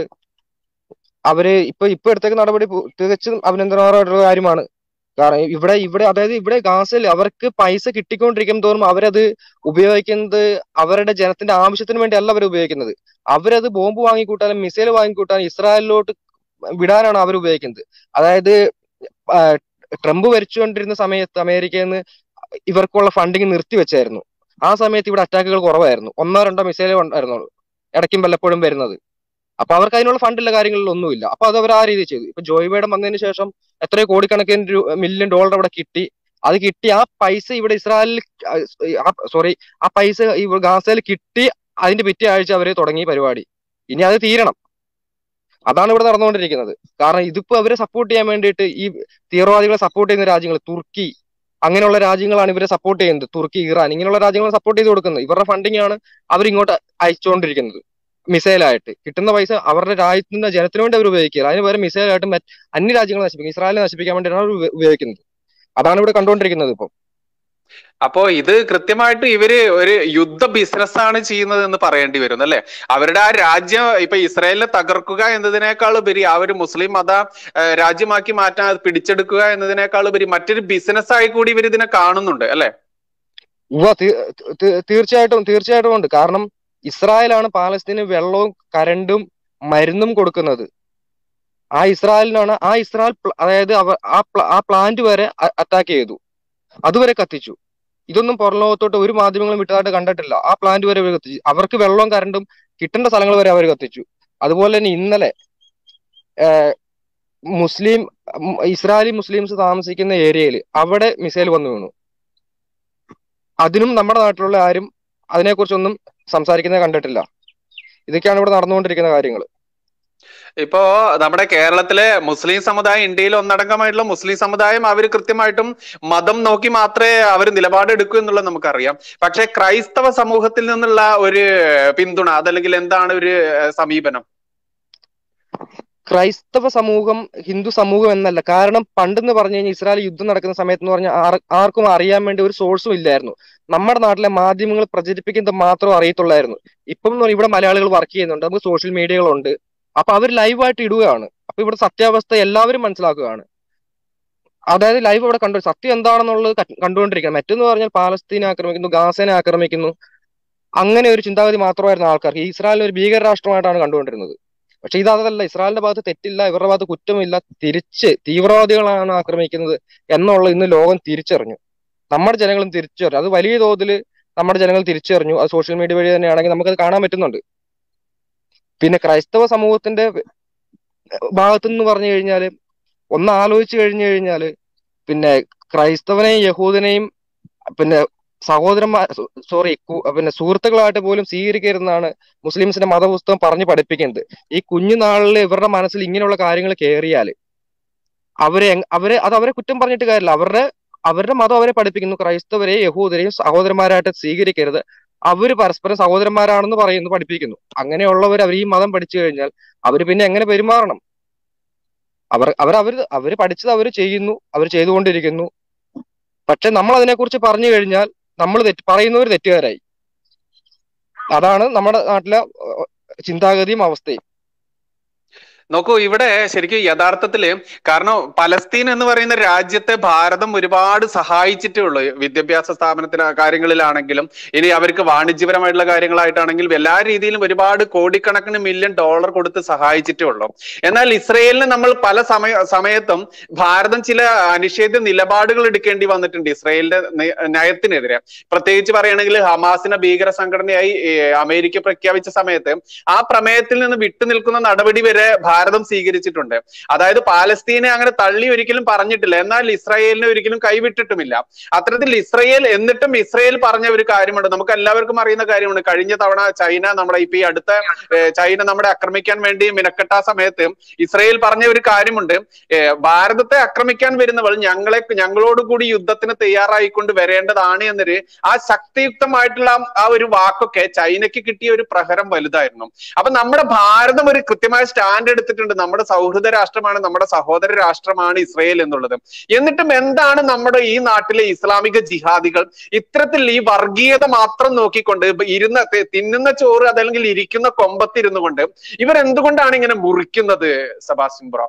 അവര് ഇപ്പൊ ഇപ്പൊ എടുത്തേക്ക് നടപടി പു- തികച്ചും അഭിനന്ദനമായിട്ടുള്ള കാര്യമാണ് കാരണം ഇവിടെ ഇവിടെ അതായത് ഇവിടെ ഗാസയിൽ അവർക്ക് പൈസ കിട്ടിക്കൊണ്ടിരിക്കും തോറും അവരത് ഉപയോഗിക്കുന്നത് അവരുടെ ജനത്തിന്റെ ആവശ്യത്തിന് വേണ്ടി അല്ല അവർ ഉപയോഗിക്കുന്നത് അവരത് ബോംബ് വാങ്ങിക്കൂട്ടാനും മിസൈൽ വാങ്ങിക്കൂട്ടാനും ഇസ്രായേലിലോട്ട് വിടാനാണ് അവർ ഉപയോഗിക്കുന്നത് അതായത് ആ, ട്രംപ് ഭരിച്ചുകൊണ്ടിരുന്ന സമയത്ത് അമേരിക്കയിൽ നിന്ന് ഇവർക്കുള്ള ഫണ്ടിങ് നിർത്തിവെച്ചായിരുന്നു ആ സമയത്ത് ഇവിടെ അറ്റാക്കുകൾ കുറവായിരുന്നു ഒന്നോ രണ്ടോ മിസൈലേ ഉണ്ടായിരുന്നുള്ളൂ ഇടയ്ക്കും വല്ലപ്പോഴും വരുന്നത് അപ്പൊ അവർക്ക് അതിനുള്ള ഫണ്ടുള്ള കാര്യങ്ങളിൽ ഒന്നുമില്ല അപ്പൊ അത് അവർ ആ രീതിയിൽ ചെയ്തു ഇപ്പൊ ജോയ് ബൈഡൻ വന്നതിന് ശേഷം എത്രയോ കോടിക്കണക്കിന് മില്യൺ ഡോളർ അവിടെ കിട്ടി അത് കിട്ടി ആ പൈസ ഇവിടെ ഇസ്രായേലിൽ സോറി ആ പൈസ ഈ ഗാസയിൽ കിട്ടി അതിന്റെ പിറ്റേ ആഴ്ച അവര് തുടങ്ങി പരിപാടി ഇനി അത് തീരണം അതാണ് ഇവിടെ നടന്നുകൊണ്ടിരിക്കുന്നത് കാരണം ഇതിപ്പോ അവരെ സപ്പോർട്ട് ചെയ്യാൻ വേണ്ടിയിട്ട് ഈ തീവ്രവാദികളെ സപ്പോർട്ട് ചെയ്യുന്ന രാജ്യങ്ങൾ തുർക്കി അങ്ങനെയുള്ള രാജ്യങ്ങളാണ് ഇവരെ സപ്പോർട്ട് ചെയ്യുന്നത് തുർക്കി ഇറാൻ ഇങ്ങനെയുള്ള രാജ്യങ്ങളെ സപ്പോർട്ട് ചെയ്ത് കൊടുക്കുന്നത് ഇവരുടെ ഫണ്ടിങ് ആണ് അവർ ഇങ്ങോട്ട് അയച്ചുകൊണ്ടിരിക്കുന്നത് മിസൈലായിട്ട് കിട്ടുന്ന പൈസ അവരുടെ രാജ്യത്തിന്റെ ജനത്തിന് വേണ്ടി അവർ ഉപയോഗിക്കുക അതിന് പകരം മിസൈലായിട്ട് മറ്റ് അന്യ രാജ്യങ്ങളെ നശിപ്പിക്കും ഇസ്രായേലിനെ നശിപ്പിക്കാൻ വേണ്ടിയാണ് അവർ ഉപ- ഉപയോഗിക്കുന്നത് അതാണ് ഇവിടെ കണ്ടുകൊണ്ടിരിക്കുന്നത് ഇപ്പം അപ്പോ ഇത് കൃത്യമായിട്ട് ഇവര് ഒരു യുദ്ധ ബിസിനസ് ആണ് ചെയ്യുന്നത് എന്ന് പറയേണ്ടി വരും അല്ലെ അവരുടെ ആ രാജ്യം ഇപ്പൊ ഇസ്രായേലിനെ തകർക്കുക എന്നതിനേക്കാൾ ഉപരി ആ ഒരു മുസ്ലിം മത ഏഹ്, രാജ്യമാക്കി മാറ്റാൻ അത് പിടിച്ചെടുക്കുക എന്നതിനേക്കാൾ ഉപരി മറ്റൊരു ബിസിനസ് ആയി കൂടി ഇവർ ഇതിനെ കാണുന്നുണ്ട് അല്ലെ ഉവ്വ തീ- തീ- തീർച്ചയായിട്ടും തീർച്ചയായിട്ടും ഉണ്ട് കാരണം ഇസ്രായേലാണ് പാലസ്തീന് വെള്ളവും കരണ്ടും മരുന്നും കൊടുക്കുന്നത് ആ ഇസ്രായേലിനാണ് ആ ഇസ്രായേൽ പ്ല- അതായത് അവ ആ പ്ല- ആ പ്ലാന്റ് വരെ അറ്റാക്ക് ചെയ്തു അതുവരെ കത്തിച്ചു ഇതൊന്നും പുറം ലോകത്തോട്ട് ഒരു മാധ്യമങ്ങളും വിട്ടതായിട്ട് കണ്ടിട്ടില്ല ആ പ്ലാന്റ് വരെ അവർ കത്തിച്ചു അവർക്ക് വെള്ളവും കരണ്ടും കിട്ടേണ്ട സ്ഥലങ്ങൾ വരെ അവർ കത്തിച്ചു അതുപോലെ തന്നെ ഇന്നലെ ഏഹ്, മുസ്ലിം ഉം, ഇസ്രായേലി മുസ്ലിംസ് താമസിക്കുന്ന ഏരിയയിൽ അവിടെ മിസൈൽ വന്നു വീണു അതിനും നമ്മുടെ നാട്ടിലുള്ള ആരും അതിനെക്കുറിച്ചൊന്നും സംസാരിക്കുന്നത് കണ്ടിട്ടില്ല ഇതൊക്കെയാണ് ഇവിടെ നടന്നുകൊണ്ടിരിക്കുന്ന കാര്യങ്ങൾ ഇപ്പോ നമ്മുടെ കേരളത്തിലെ മുസ്ലിം സമുദായം ഇന്ത്യയിൽ ഒന്നടങ്കമായിട്ടുള്ള മുസ്ലിം സമുദായം അവർ കൃത്യമായിട്ടും മതം നോക്കി മാത്രമേ അവർ നിലപാടെടുക്കൂ എന്നുള്ളത് നമുക്കറിയാം പക്ഷെ ക്രൈസ്തവ സമൂഹത്തിൽ നിന്നുള്ള ഒരു പിന്തുണ അതല്ലെങ്കിൽ എന്താണ് ഒരു ഏഹ്, സമീപനം ക്രൈസ്തവ സമൂഹം ഹിന്ദു സമൂഹം എന്നല്ല കാരണം പണ്ടെന്ന് പറഞ്ഞു കഴിഞ്ഞാൽ ഇസ്രായേൽ യുദ്ധം നടക്കുന്ന സമയത്ത് എന്ന് പറഞ്ഞാൽ ആർ- ആർക്കും അറിയാൻ വേണ്ടി ഒരു സോഴ്സും ഇല്ലായിരുന്നു നമ്മുടെ നാട്ടിലെ മാധ്യമങ്ങൾ പ്രചരിപ്പിക്കുന്നത് മാത്രം അറിയത്തുള്ളായിരുന്നു ഇപ്പം എന്ന് പറഞ്ഞാൽ ഇവിടെ മലയാളികൾ വർക്ക് ചെയ്യുന്നുണ്ട് നമുക്ക് സോഷ്യൽ മീഡിയകളുണ്ട് അപ്പൊ അവർ ലൈവായിട്ട് ഇടുകയാണ് അപ്പൊ ഇവിടെ സത്യാവസ്ഥ എല്ലാവരും മനസ്സിലാക്കുകയാണ് അതായത് ലൈവ് അവിടെ കണ്ടു സത്യം എന്താണെന്നുള്ളത് ക- കണ്ടുകൊണ്ടിരിക്കണം മറ്റൊന്ന് പറഞ്ഞാൽ പാലസ്തീനെ ആക്രമിക്കുന്നു ഗാസനെ ആക്രമിക്കുന്നു അങ്ങനെ ഒരു ചിന്താഗതി മാത്രമായിരുന്നു ആൾക്കാർക്ക് ഈ ഇസ്രായേൽ ഒരു ഭീകര രാഷ്ട്രമായിട്ടാണ് കണ്ടുകൊണ്ടിരുന്നത് പക്ഷെ ഇത് അതല്ല ഇസ്രായേലിന്റെ ഭാഗത്ത് തെറ്റില്ല ഇവരുടെ ഭാഗത്ത് കുറ്റമില്ല തിരിച്ച് തീവ്രവാദികളാണ് ആക്രമിക്കുന്നത് എന്നുള്ള ഇന്ന് ലോകം തിരിച്ചറിഞ്ഞു നമ്മുടെ ജനങ്ങളും തിരിച്ചറിഞ്ഞു അത് വലിയ തോതിൽ നമ്മുടെ ജനങ്ങൾ തിരിച്ചറിഞ്ഞു അത് സോഷ്യൽ മീഡിയ വഴി തന്നെയാണെങ്കിൽ നമുക്കത് കാണാൻ പറ്റുന്നുണ്ട് പിന്നെ ക്രൈസ്തവ സമൂഹത്തിന്റെ ഭാഗത്തു നിന്ന് പറഞ്ഞു കഴിഞ്ഞാല് ഒന്ന് ആലോചിച്ചു കഴിഞ്ഞു കഴിഞ്ഞാല് പിന്നെ ക്രൈസ്തവനെയും യഹൂദനെയും പിന്നെ സഹോദരന്മാർ സോറി പിന്നെ സുഹൃത്തുക്കളായിട്ട് പോലും സ്വീകരിക്കരുതെന്നാണ് മുസ്ലിംസിന്റെ മതപുസ്തകം പറഞ്ഞു പഠിപ്പിക്കുന്നത് ഈ കുഞ്ഞുനാളിൽ ഇവരുടെ മനസ്സിൽ ഇങ്ങനെയുള്ള കാര്യങ്ങൾ കയറിയാൽ അവരെ എങ്- അവരെ അത് അവരെ കുറ്റം പറഞ്ഞിട്ട് കാര്യമില്ല അവരുടെ അവരുടെ മതം അവരെ പഠിപ്പിക്കുന്നു ക്രൈസ്തവരെയും യഹൂദരെയും സഹോദരന്മാരായിട്ട് സ്വീകരിക്കരുത് അവര് പരസ്പരം സഹോദരന്മാരാണെന്ന് പറയുന്നു പഠിപ്പിക്കുന്നു അങ്ങനെയുള്ളവർ അവർ ഈ മതം പഠിച്ചു കഴിഞ്ഞാൽ അവർ പിന്നെ എങ്ങനെ പെരുമാറണം അവർ അവർ അവർ അവര് പഠിച്ചത് അവർ ചെയ്യുന്നു അവർ ചെയ്തുകൊണ്ടിരിക്കുന്നു പക്ഷെ നമ്മൾ അതിനെക്കുറിച്ച് പറഞ്ഞു കഴിഞ്ഞാൽ നമ്മൾ തെറ്റ് പറയുന്നവർ തെറ്റുകാരായി അതാണ് നമ്മുടെ നാട്ടിലെ ഏഹ്, ചിന്താഗതിയും അവസ്ഥയും നോക്കൂ ഇവിടെ ശരിക്കും യഥാർത്ഥത്തില് കാരണം പലസ്തീൻ എന്ന് പറയുന്ന രാജ്യത്തെ ഭാരതം ഒരുപാട് സഹായിച്ചിട്ടേ ഉള്ളൂ വിദ്യാഭ്യാസ സ്ഥാപനത്തിന് കാര്യങ്ങളിലാണെങ്കിലും ഇനി അവർക്ക് വാണിജ്യപരമായിട്ടുള്ള കാര്യങ്ങളായിട്ടാണെങ്കിലും എല്ലാ രീതിയിലും ഒരുപാട് കോടിക്കണക്കിന് മില്യൺ ഡോളർ കൊടുത്ത് സഹായിച്ചിട്ടേ ഉള്ളൂ എന്നാൽ ഇസ്രയേലിന് നമ്മൾ പല സമയ സമയത്തും ഭാരതം ചില അനിഷേധ്യ നിലപാടുകൾ എടുക്കേണ്ടി വന്നിട്ടുണ്ട് ഇസ്രയേലിന്റെ നയ- നയത്തിനെതിരെ പ്രത്യേകിച്ച് പറയുകയാണെങ്കിൽ ഹമാസിനെ ഭീകര സംഘടനയായി ഏർ, അമേരിക്ക പ്രഖ്യാപിച്ച സമയത്ത് ആ പ്രമേയത്തിൽ നിന്ന് വിട്ടുനിൽക്കുന്ന നടപടി വരെ ഭാരതം സ്വീകരിച്ചിട്ടുണ്ട് അതായത് പാലസ്തീനെ അങ്ങനെ തള്ളി ഒരിക്കലും പറഞ്ഞിട്ടില്ല എന്നാൽ ഇസ്രായേലിനെ ഒരിക്കലും കൈവിട്ടിട്ടുമില്ല അത്തരത്തിൽ ഇസ്രയേൽ എന്നിട്ടും ഇസ്രയേൽ പറഞ്ഞ ഒരു കാര്യമുണ്ട് നമുക്ക് എല്ലാവർക്കും അറിയുന്ന കാര്യമുണ്ട് കഴിഞ്ഞ തവണ ചൈന നമ്മുടെ ഇപ്പൊ ഈ അടുത്ത ഏർ, ചൈന നമ്മളെ ആക്രമിക്കാൻ വേണ്ടി മിനക്കെട്ട ആ സമയത്ത് ഇസ്രയേൽ പറഞ്ഞ ഒരു കാര്യമുണ്ട് ഏർ, ഭാരതത്തെ ആക്രമിക്കാൻ വരുന്നവൾ ഞങ്ങളെ ഞങ്ങളോട് കൂടി യുദ്ധത്തിന് തയ്യാറായിക്കൊണ്ട് വരേണ്ടതാണ് എന്നൊരു ആ ശക്തിയുക്തമായിട്ടുള്ള ആ- ആ ഒരു വാക്കൊക്കെ ചൈനയ്ക്ക് കിട്ടിയ ഒരു പ്രഹരം വലുതായിരുന്നു അപ്പൊ നമ്മുടെ ഭാരതം ഒരു കൃത്യമായ സ്റ്റാൻഡ് എടുത്തിട്ടുണ്ട് നമ്മുടെ സൗഹൃദ രാഷ്ട്രമാണ് നമ്മുടെ സഹോദര രാഷ്ട്രമാണ് ഇസ്രയേൽ എന്നുള്ളത് എന്നിട്ടും എന്താണ് നമ്മുടെ ഈ നാട്ടിലെ ഇസ്ലാമിക ജിഹാദികൾ ഇത്തരത്തിൽ ഈ വർഗീയത മാത്രം നോക്കിക്കൊണ്ട് ഇപ്പൊ ഇരുന്ന തി- തിന്നുന്ന ചോറ് അതല്ലെങ്കിൽ ഇരിക്കുന്ന കൊമ്പത്തിരുന്നു കൊണ്ട് ഇവർ എന്തുകൊണ്ടാണ് ഇങ്ങനെ മുറിക്കുന്നത് സെബാസ്റ്റ്യൻ ബ്രോ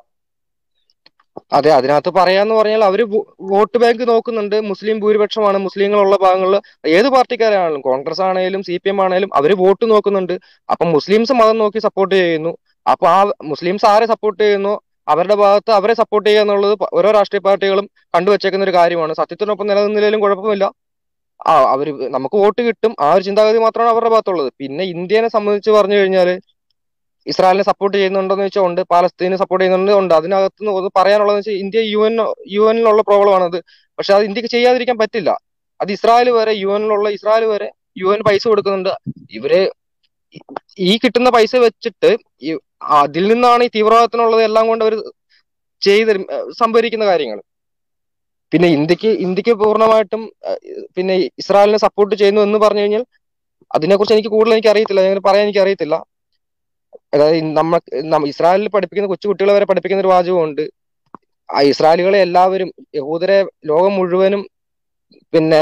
അതെ അതിനകത്ത് പറയാന്ന് പറഞ്ഞാൽ അവര് വോ- വോട്ട് ബാങ്ക് നോക്കുന്നുണ്ട് മുസ്ലിം ഭൂരിപക്ഷമാണ് മുസ്ലിങ്ങളുള്ള ഭാഗങ്ങളിൽ ഏത് പാർട്ടിക്കാരാണെങ്കിലും കോൺഗ്രസ് ആണെങ്കിലും സി പി എം ആണെങ്കിലും അവര് വോട്ട് നോക്കുന്നുണ്ട് അപ്പൊ മുസ്ലിംസ് മതം നോക്കി സപ്പോർട്ട് ചെയ്യുന്നു അപ്പൊ ആ മുസ്ലിംസ് ആരെ സപ്പോർട്ട് ചെയ്യുന്നു അവരുടെ ഭാഗത്ത് അവരെ സപ്പോർട്ട് ചെയ്യുക എന്നുള്ളത് പ- ഓരോ രാഷ്ട്രീയ പാർട്ടികളും കണ്ടുവച്ചേക്കുന്ന ഒരു കാര്യമാണ് സത്യത്തിനൊപ്പം നിലനിന്നില്ലെങ്കിലും കുഴപ്പമില്ല ആ അവര് നമുക്ക് വോട്ട് കിട്ടും ആ ഒരു ചിന്താഗതി മാത്രമാണ് അവരുടെ ഭാഗത്തുള്ളത് പിന്നെ ഇന്ത്യനെ സംബന്ധിച്ച് പറഞ്ഞു കഴിഞ്ഞാല് ഇസ്രായേലിനെ സപ്പോർട്ട് ചെയ്യുന്നുണ്ടോന്ന് വെച്ചാൽ ഉണ്ട് പാലസ്തീനെ സപ്പോർട്ട് ചെയ്യുന്നുണ്ട് ഉണ്ട് അതിനകത്ത് നിന്ന് ഒന്ന് പറയാനുള്ളതെന്ന് വെച്ചാൽ ഇന്ത്യ യു എൻ യു എനിലുള്ള പ്രോബ്ലം ആണത് പക്ഷെ അത് ഇന്ത്യക്ക് ചെയ്യാതിരിക്കാൻ പറ്റില്ല അത് ഇസ്രായേൽ വരെ യു എനിലുള്ള ഇസ്രായേൽ വരെ യു എൻ പൈസ കൊടുക്കുന്നുണ്ട് ഇവര് ഈ കിട്ടുന്ന പൈസ വെച്ചിട്ട് ഈ അതിൽ നിന്നാണ് ഈ തീവ്രവാദത്തിനുള്ളത് എല്ലാം കൊണ്ട് അവർ ചെയ്ത് സംഭരിക്കുന്ന കാര്യങ്ങൾ പിന്നെ ഇന്ത്യക്ക് ഇന്ത്യക്ക് പൂർണ്ണമായിട്ടും ഏഹ്, പിന്നെ ഇസ്രായേലിനെ സപ്പോർട്ട് ചെയ്യുന്നു എന്ന് പറഞ്ഞു കഴിഞ്ഞാൽ അതിനെക്കുറിച്ച് എനിക്ക് കൂടുതൽ എനിക്ക് അറിയത്തില്ല അങ്ങനെ പറയാൻ എനിക്ക് അറിയത്തില്ല അതായത് നമ്മ നമ്മ- ഇസ്രായേലിൽ പഠിപ്പിക്കുന്ന കൊച്ചു കുട്ടികളെ വരെ പഠിപ്പിക്കുന്ന ഒരു വാചകമുണ്ട് ആ ഇസ്രായേലികളെ എല്ലാവരും യഹൂദരെ ലോകം മുഴുവനും പിന്നെ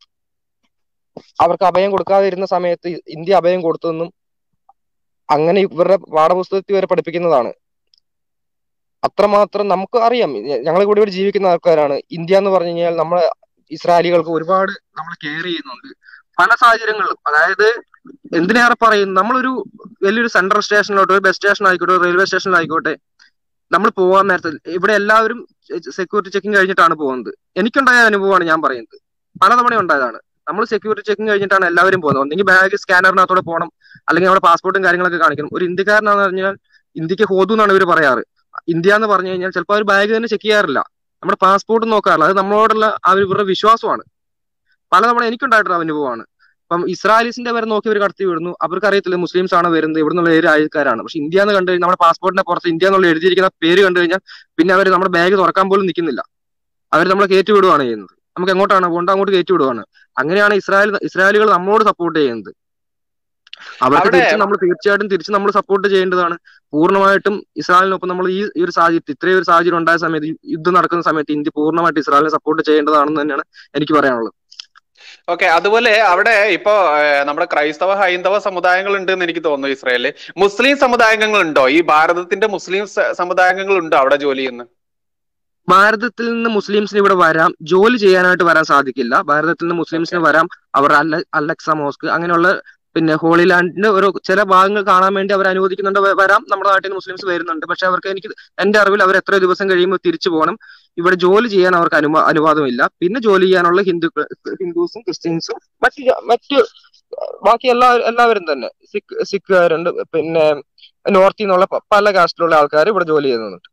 അവർക്ക് അഭയം കൊടുക്കാതിരുന്ന സമയത്ത് ഇന്ത്യ അഭയം കൊടുത്തെന്നും അങ്ങനെ ഇവരുടെ പാഠപുസ്തകത്തിൽ വരെ പഠിപ്പിക്കുന്നതാണ് അത്രമാത്രം നമുക്ക് അറിയാം ഞങ്ങൾ കൂടി ഇവിടെ ജീവിക്കുന്ന ആൾക്കാരാണ് ഇന്ത്യ എന്ന് പറഞ്ഞു കഴിഞ്ഞാൽ നമ്മളെ ഇസ്രായേലികൾക്ക് ഒരുപാട് നമ്മൾ കെയർ ചെയ്യുന്നുണ്ട് പല സാഹചര്യങ്ങളിലും അതായത് എന്തിനേറെ പറയും നമ്മളൊരു വലിയൊരു സെൻട്രൽ സ്റ്റേഷനിലോട്ട് ഒരു ബസ് സ്റ്റേഷൻ ആയിക്കോട്ടെ റെയിൽവേ സ്റ്റേഷനിലായിക്കോട്ടെ നമ്മൾ പോകാൻ നേരത്തെ ഇവിടെ എല്ലാവരും സെക്യൂരിറ്റി ചെക്കിംഗ് കഴിഞ്ഞിട്ടാണ് പോകുന്നത് എനിക്കുണ്ടായ അനുഭവമാണ് ഞാൻ പറയുന്നത് പലതവണ ഉണ്ടായതാണ് നമ്മൾ സെക്യൂരിറ്റി ചെക്കിംഗ് കഴിഞ്ഞിട്ടാണ് എല്ലാവരും പോകുന്നത് ഒന്നെങ്കിൽ ബാഗ് സ്കാനറിനകത്തോടെ പോകണം അല്ലെങ്കിൽ നമ്മുടെ പാസ്പോർട്ടും കാര്യങ്ങളൊക്കെ കാണിക്കണം ഒരു ഇന്ത്യക്കാരനാന്ന് പറഞ്ഞാൽ ഇന്ത്യക്ക് ഹോതു എന്നാണ് ഇവർ പറയാറ് ഇന്ത്യ എന്ന് പറഞ്ഞു കഴിഞ്ഞാൽ ചിലപ്പോൾ അവർ ബാഗ് തന്നെ ചെക്ക് ചെയ്യാറില്ല നമ്മുടെ പാസ്പോർട്ട് നോക്കാറില്ല അത് നമ്മളോടുള്ള ആ ഒരു ഇവരുടെ വിശ്വാസമാണ് പലതവണ എനിക്കുണ്ടായിട്ടുള്ള അനുഭവമാണ് അപ്പം ഇസ്രായേലിസിന്റെ വരെ നോക്കി ഇവർ കടത്തി വിടുന്നു അവർക്ക് അറിയത്തില്ല മുസ്ലിംസ് ആണ് വരുന്നത് ഇവിടെ നിന്നുള്ള ഏത് ആൾക്കാരാണ് പക്ഷെ ഇന്ത്യ എന്ന് കണ്ടു കഴിഞ്ഞാൽ നമ്മുടെ പാസ്പോർട്ടിന്റെ പുറത്ത് ഇന്ത്യ എന്നുള്ള എഴുതിയിരിക്കുന്ന പേര് കണ്ടു കഴിഞ്ഞാൽ പിന്നെ അവർ നമ്മുടെ ബാഗ് തുറക്കാൻ പോലും നിൽക്കുന്നില്ല അവർ നമ്മളെ കയറ്റി വിടുവാണ് ചെയ്യുന്നത് നമുക്ക് എങ്ങോട്ടാണ് പോകേണ്ടത് അങ്ങോട്ട് കയറ്റി വിടുവാണ് അങ്ങനെയാണ് ഇസ്രായേൽ ഇസ്രായേലുകൾ നമ്മളോട് സപ്പോർട്ട് ചെയ്യുന്നത് അവർക്ക് അവിടെ- തിരിച്ച് നമ്മൾ തീർച്ചയായിട്ടും തിരിച്ച് നമ്മൾ സപ്പോർട്ട് ചെയ്യേണ്ടതാണ് പൂർണ്ണമായിട്ടും ഇസ്രായേലിനൊപ്പം നമ്മൾ ഈ ഈ ഒരു സാഹചര്യത്തിൽ ഇത്രയും ഒരു സാഹചര്യം ഉണ്ടായ സമയത്ത് ഈ യുദ്ധം നടക്കുന്ന സമയത്ത് ഇന്ത്യ പൂർണ്ണമായിട്ട് ഇസ്രായേലിനെ സപ്പോർട്ട് ചെയ്യേണ്ടതാണെന്ന് തന്നെയാണ് എനിക്ക് പറയാനുള്ളത് ഓക്കെ അതുപോലെ അവിടെ ഇപ്പോ ഏഹ്, നമ്മുടെ ക്രൈസ്തവ ഹൈന്ദവ സമുദായങ്ങൾ ഉണ്ട് എന്ന് എനിക്ക് തോന്നുന്നു ഇസ്രായേലിൽ മുസ്ലിം സമുദായങ്ങൾ ഉണ്ടോ ഈ ഭാരതത്തിന്റെ മുസ്ലിം സ- സമുദായങ്ങൾ ഉണ്ടോ അവിടെ ജോലി ചെയ്യുന്ന ഭാരതത്തിൽ നിന്ന് മുസ്ലിംസിന് ഇവിടെ വരാം ജോലി ചെയ്യാനായിട്ട് വരാൻ സാധിക്കില്ല ഭാരതത്തിൽ നിന്ന് മുസ്ലിംസിന് വരാം അവർ അല്ല അലക്സ മോസ്ക് അങ്ങനെയുള്ള പിന്നെ ഹോളി ലാൻഡിന്റെ ഒരു ചില ഭാഗങ്ങൾ കാണാൻ വേണ്ടി അവർ അനുവദിക്കുന്നുണ്ട് വ- വരാം നമ്മുടെ നാട്ടിൽ നിന്ന് മുസ്ലിംസ് വരുന്നുണ്ട് പക്ഷെ അവർക്ക് എനിക്ക് എന്റെ അറിവിൽ അവർ എത്ര ദിവസം കഴിയുമ്പോൾ തിരിച്ചു പോകണം ഇവിടെ ജോലി ചെയ്യാൻ അവർക്ക് അനുവാ അനുവാദമില്ല പിന്നെ ജോലി ചെയ്യാനുള്ള ഹിന്ദു ഹിന്ദുസും ക്രിസ്ത്യൻസും മറ്റ് ജ- മറ്റ് ബാക്കി എല്ലാ എല്ലാവരും തന്നെ സിഖ് സിഖുകാരുണ്ട് പിന്നെ നോർത്തിൽ നിന്നുള്ള പ- പല കാസ്റ്റിലുള്ള ആൾക്കാർ ഇവിടെ ജോലി ചെയ്യുന്നുണ്ട്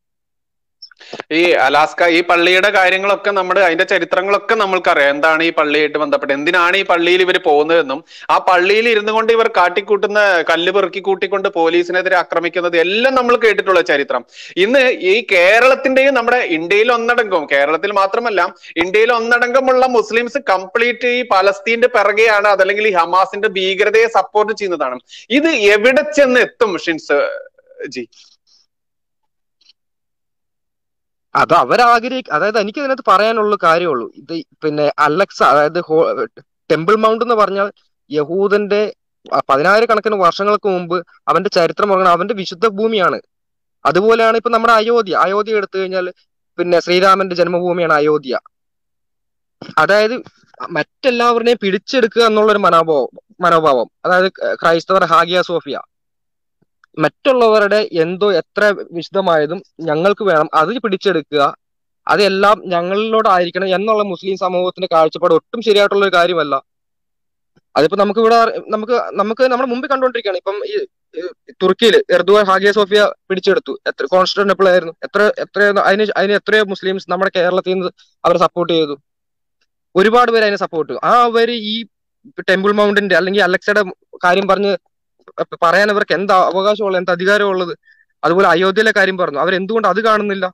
ഈ അലാസ്ക ഈ പള്ളിയുടെ കാര്യങ്ങളൊക്കെ നമ്മുടെ അതിന്റെ ചരിത്രങ്ങളൊക്കെ നമ്മൾക്കറിയാം എന്താണ് ഈ പള്ളിയായിട്ട് ബന്ധപ്പെട്ട് എന്തിനാണ് ഈ പള്ളിയിൽ ഇവർ പോകുന്നതെന്നും ആ പള്ളിയിൽ ഇരുന്നു കൊണ്ട് ഇവർ കാട്ടിക്കൂട്ടുന്ന കല്ല് പെറുക്കി കൂട്ടിക്കൊണ്ട് പോലീസിനെതിരെ ആക്രമിക്കുന്നത് എല്ലാം നമ്മൾ കേട്ടിട്ടുള്ള ചരിത്രം ഇന്ന് ഈ കേരളത്തിന്റെയും നമ്മുടെ ഇന്ത്യയിൽ ഒന്നടങ്കം കേരളത്തിൽ മാത്രമല്ല ഇന്ത്യയിൽ ഒന്നടങ്കമുള്ള മുസ്ലിംസ് കംപ്ലീറ്റ് ഈ പലസ്തീന്റെ പിറകെയാണ് അതല്ലെങ്കിൽ ഈ ഹമാസിന്റെ ഭീകരതയെ സപ്പോർട്ട് ചെയ്യുന്നതാണ് ഇത് എവിടെ ചെന്ന് എത്തും ഷിൻസ് ജി അത് അവരാഗ്രഹിക്ക അതായത് എനിക്ക് ഇതിനകത്ത് പറയാനുള്ള കാര്യമുള്ളൂ ഇത് പിന്നെ അലക്സ അതായത് ഹോ- ടെമ്പിൾ മൗണ്ട് എന്ന് പറഞ്ഞാൽ യഹൂദന്റെ പതിനായിരക്കണക്കിന് വർഷങ്ങൾക്ക് മുമ്പ് അവന്റെ ചരിത്രം പറഞ്ഞാൽ അവന്റെ വിശുദ്ധ ഭൂമിയാണ് അതുപോലെയാണ് ഇപ്പൊ നമ്മുടെ അയോധ്യ അയോധ്യ എടുത്തു കഴിഞ്ഞാൽ പിന്നെ ശ്രീരാമന്റെ ജന്മഭൂമിയാണ് അയോധ്യ അതായത് മറ്റെല്ലാവരുടെയും പിടിച്ചെടുക്കുക എന്നുള്ളൊരു മനോഭാവം മനോഭാവം അതായത് ക്രൈസ്തവർ ഹാഗിയ സോഫിയ മറ്റുള്ളവരുടെ എന്തോ എത്ര വിശുദ്ധമായതും ഞങ്ങൾക്ക് വേണം അത് പിടിച്ചെടുക്കുക അതെല്ലാം ഞങ്ങളിലോടായിരിക്കണം എന്നുള്ള മുസ്ലിം സമൂഹത്തിന്റെ കാഴ്ചപ്പാട് ഒട്ടും ശരിയായിട്ടുള്ള ഒരു കാര്യമല്ല അതിപ്പോ നമുക്ക് ഇവിടെ നമുക്ക് നമുക്ക് നമ്മുടെ മുമ്പിൽ കണ്ടുകൊണ്ടിരിക്കുകയാണ് ഇപ്പം ഈ തുർക്കിയിൽ എർദുവാൻ ഹാഗിയ സോഫിയ പിടിച്ചെടുത്തു എത്ര കോൺസ്റ്റാന്റിനോപ്പിൾ ആയിരുന്നു എത്ര എത്ര അതിന് അതിന് എത്രയോ മുസ്ലിംസ് നമ്മുടെ കേരളത്തിൽ നിന്ന് അവരെ സപ്പോർട്ട് ചെയ്തു ഒരുപാട് പേര് അതിനെ സപ്പോർട്ട് ചെയ്തു ആ അവര് ഈ ടെമ്പിൾ മൗണ്ടിന്റെ അല്ലെങ്കിൽ അലക്സയുടെ കാര്യം പറഞ്ഞ് പറയാൻ അവർക്ക് എന്താ അവകാശമുള്ളത് എന്താ അധികാരമുള്ളത് അതുപോലെ അയോധ്യയിലെ കാര്യം പറഞ്ഞു അവരെന്തുകൊണ്ട് അത് കാണുന്നില്ല